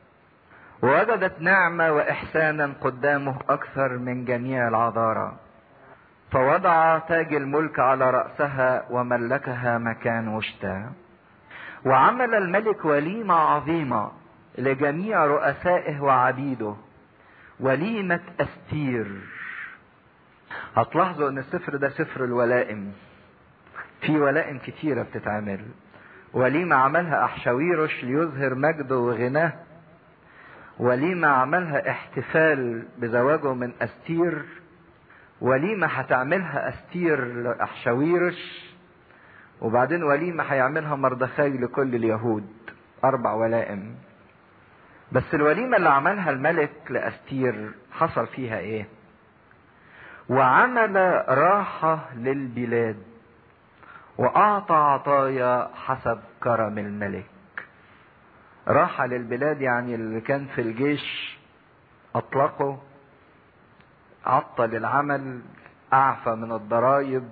ووجدت نعمة وإحسانا قدامه أكثر من جميع العذارى فوضع تاج الملك على رأسها وملكها مكان وشتا وعمل الملك وليمة عظيمة لجميع رؤسائه وعبيده وليمة أستير هتلاحظوا ان السفر ده سفر الولائم في ولائم كتيرة بتتعمل وليمة عملها أحشاويرش ليظهر مجده وغناه وليمة عملها احتفال بزواجه من أستير وليمة هتعملها أستير لأحشاويرش وبعدين وليمة هيعملها مردخاي لكل اليهود أربع ولائم بس الوليمة اللي عملها الملك لأستير حصل فيها إيه؟ وعمل راحة للبلاد وأعطى عطايا حسب كرم الملك راحة للبلاد يعني اللي كان في الجيش أطلقه عطل العمل أعفى من الضرائب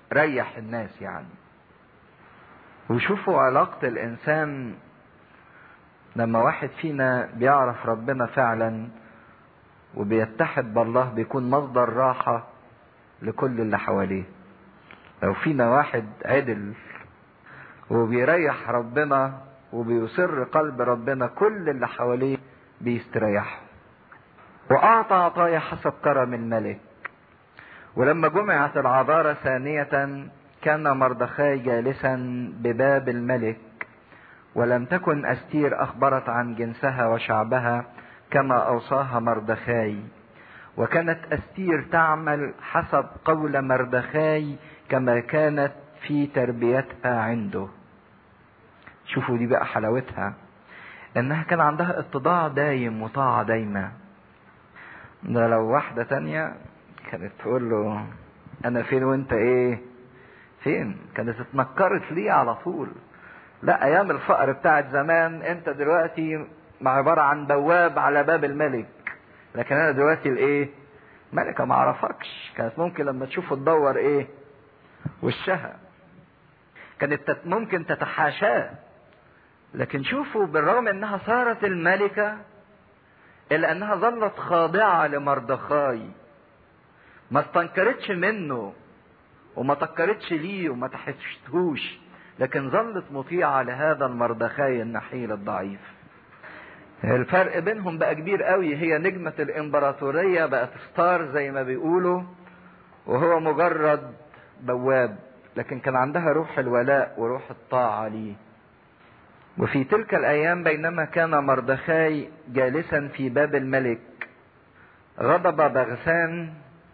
ريح الناس يعني وشوفوا علاقة الإنسان لما واحد فينا بيعرف ربنا فعلا وبيتحد بالله بيكون مصدر راحة لكل اللي حواليه لو فينا واحد عدل وبيريح ربنا وبيسر قلب ربنا كل اللي حواليه بيستريحوا وأعطى عطايا حسب كرم الملك ولما جمعت العذارى ثانية كان مردخاي جالسا بباب الملك ولم تكن أستير أخبرت عن جنسها وشعبها كما أوصاها مردخاي وكانت أستير تعمل حسب قول مردخاي كما كانت في تربيتها عنده شوفوا دي بقى حلاوتها انها كان عندها اتضاع دايم وطاعة دايمة ده لو واحدة تانية كانت تقول له انا فين وانت ايه فين كانت اتنكرت ليه على طول لا ايام الفقر بتاعت زمان انت دلوقتي عبارة عن بواب على باب الملك لكن انا دلوقتي الايه ملكة ما اعرفكش كانت ممكن لما تشوفه تدور ايه وشها كانت ممكن تتحاشاه لكن شوفوا بالرغم انها صارت الملكة الا انها ظلت خاضعة لمردخاي ما استنكرتش منه وما تكرتش ليه وما تحشتهوش لكن ظلت مطيعة لهذا المردخاي النحيل الضعيف الفرق بينهم بقى كبير قوي هي نجمة الامبراطورية بقت ستار زي ما بيقولوا وهو مجرد بواب لكن كان عندها روح الولاء وروح الطاعة ليه وفي تلك الأيام بينما كان مردخاي جالسا في باب الملك غضب بغسان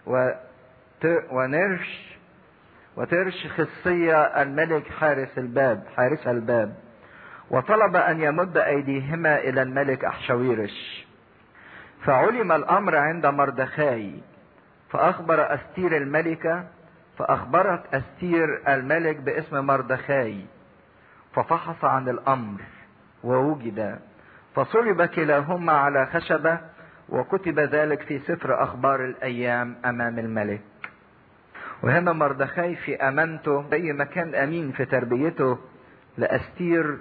ونرش وترش خصية الملك حارس الباب حارس الباب وطلب أن يمد أيديهما إلى الملك أحشويرش فعلم الأمر عند مردخاي فأخبر أستير الملكة فأخبرت أستير الملك باسم مردخاي ففحص عن الأمر ووجد فصلب كلاهما على خشبة وكتب ذلك في سفر أخبار الأيام أمام الملك وهنا مردخاي في أمانته زي ما كان أمين في تربيته لأستير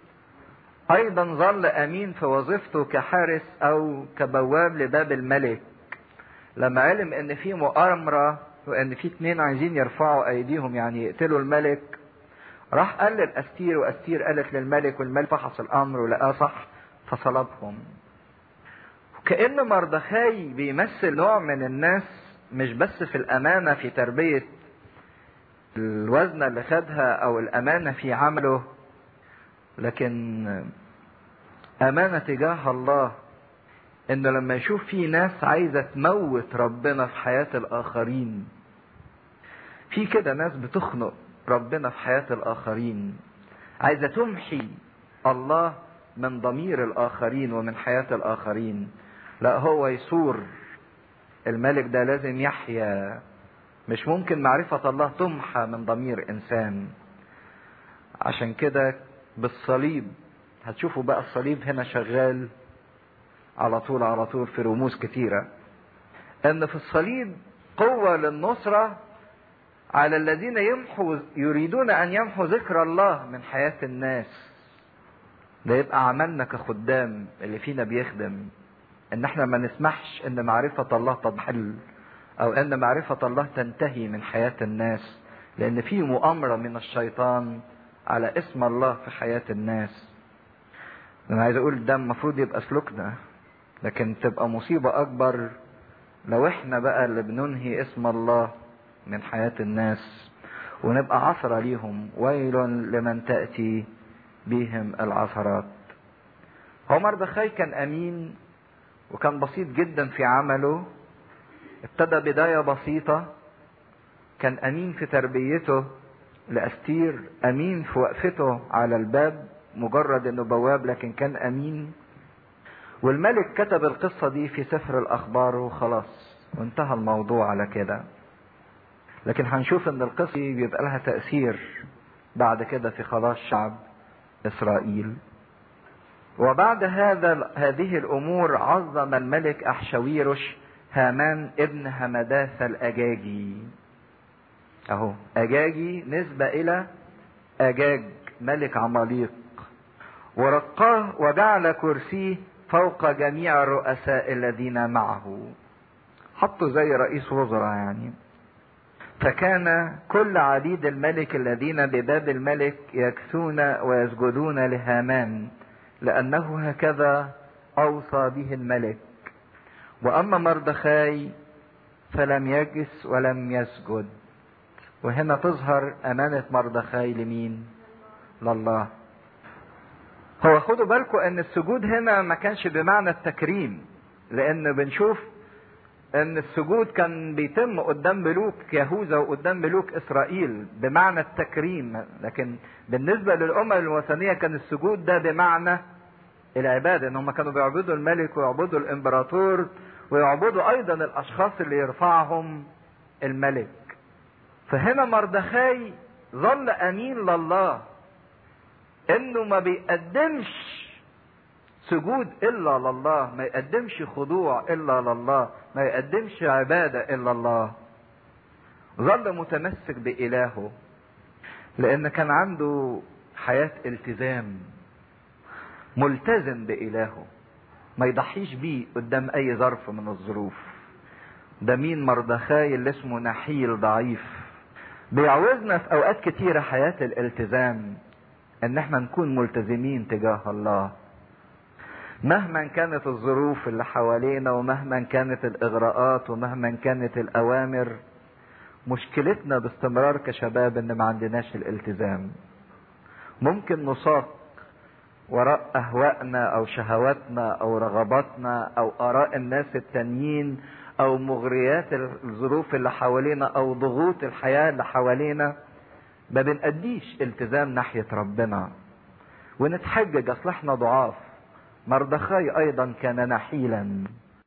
أيضا ظل أمين في وظيفته كحارس أو كبواب لباب الملك لما علم إن في مؤامرة وإن في اتنين عايزين يرفعوا أيديهم يعني يقتلوا الملك راح قال للأستير وأستير قالت للملك والملك فحص الأمر ولقاه صح فصلبهم وكأن مردخاي بيمثل نوع من الناس مش بس في الأمانة في تربية الوزنة اللي خدها أو الأمانة في عمله لكن أمانة تجاه الله إنه لما يشوف في ناس عايزة تموت ربنا في حياة الآخرين في كده ناس بتخنق ربنا في حياة الآخرين عايزة تمحي الله من ضمير الآخرين ومن حياة الآخرين لا هو يصور الملك ده لازم يحيا مش ممكن معرفة الله تمحى من ضمير إنسان عشان كده بالصليب هتشوفوا بقى الصليب هنا شغال على طول على طول في رموز كتيرة ان في الصليب قوة للنصرة على الذين يمحوا يريدون ان يمحوا ذكر الله من حياة الناس ده يبقى عملنا كخدام اللي فينا بيخدم ان احنا ما نسمحش ان معرفة الله تضحل او ان معرفة الله تنتهي من حياة الناس لان في مؤامرة من الشيطان على اسم الله في حياة الناس انا عايز اقول ده المفروض يبقى سلوكنا لكن تبقى مصيبة اكبر لو احنا بقى اللي بننهي اسم الله من حياة الناس ونبقى عثرة ليهم ويل لمن تأتي بهم العثرات هو مردخاي كان امين وكان بسيط جدا في عمله ابتدى بداية بسيطة كان امين في تربيته لاستير امين في وقفته على الباب مجرد انه بواب لكن كان امين والملك كتب القصة دي في سفر الاخبار وخلاص وانتهى الموضوع على كده لكن هنشوف ان القصة دي بيبقى لها تأثير بعد كده في خلاص شعب اسرائيل وبعد هذا هذه الامور عظم الملك احشويرش هامان ابن همداث الاجاجي اهو اجاجي نسبة الى اجاج ملك عماليق ورقاه وجعل كرسيه فوق جميع الرؤساء الذين معه حطه زي رئيس وزراء يعني فكان كل عبيد الملك الذين بباب الملك يكسون ويسجدون لهامان لأنه هكذا أوصى به الملك وأما مردخاي فلم يجس ولم يسجد وهنا تظهر أمانة مردخاي لمين؟ لله هو خدوا بالكم ان السجود هنا ما كانش بمعنى التكريم لان بنشوف ان السجود كان بيتم قدام ملوك يهوذا وقدام ملوك اسرائيل بمعنى التكريم لكن بالنسبه للامم الوثنيه كان السجود ده بمعنى العباده ان هم كانوا بيعبدوا الملك ويعبدوا الامبراطور ويعبدوا ايضا الاشخاص اللي يرفعهم الملك فهنا مردخاي ظل امين لله انه ما بيقدمش سجود الا لله ما يقدمش خضوع الا لله ما يقدمش عباده الا الله ظل متمسك بالهه لان كان عنده حياه التزام ملتزم بالهه ما يضحيش بيه قدام اي ظرف من الظروف ده مين مردخاي اللي اسمه نحيل ضعيف بيعوزنا في اوقات كتيره حياه الالتزام ان احنا نكون ملتزمين تجاه الله مهما كانت الظروف اللي حوالينا ومهما كانت الاغراءات ومهما كانت الاوامر مشكلتنا باستمرار كشباب ان ما عندناش الالتزام ممكن نساق وراء اهوائنا او شهواتنا او رغباتنا او اراء الناس التانيين او مغريات الظروف اللي حوالينا او ضغوط الحياه اللي حوالينا ما بنأديش التزام ناحية ربنا ونتحجج اصل احنا ضعاف مردخاي ايضا كان نحيلا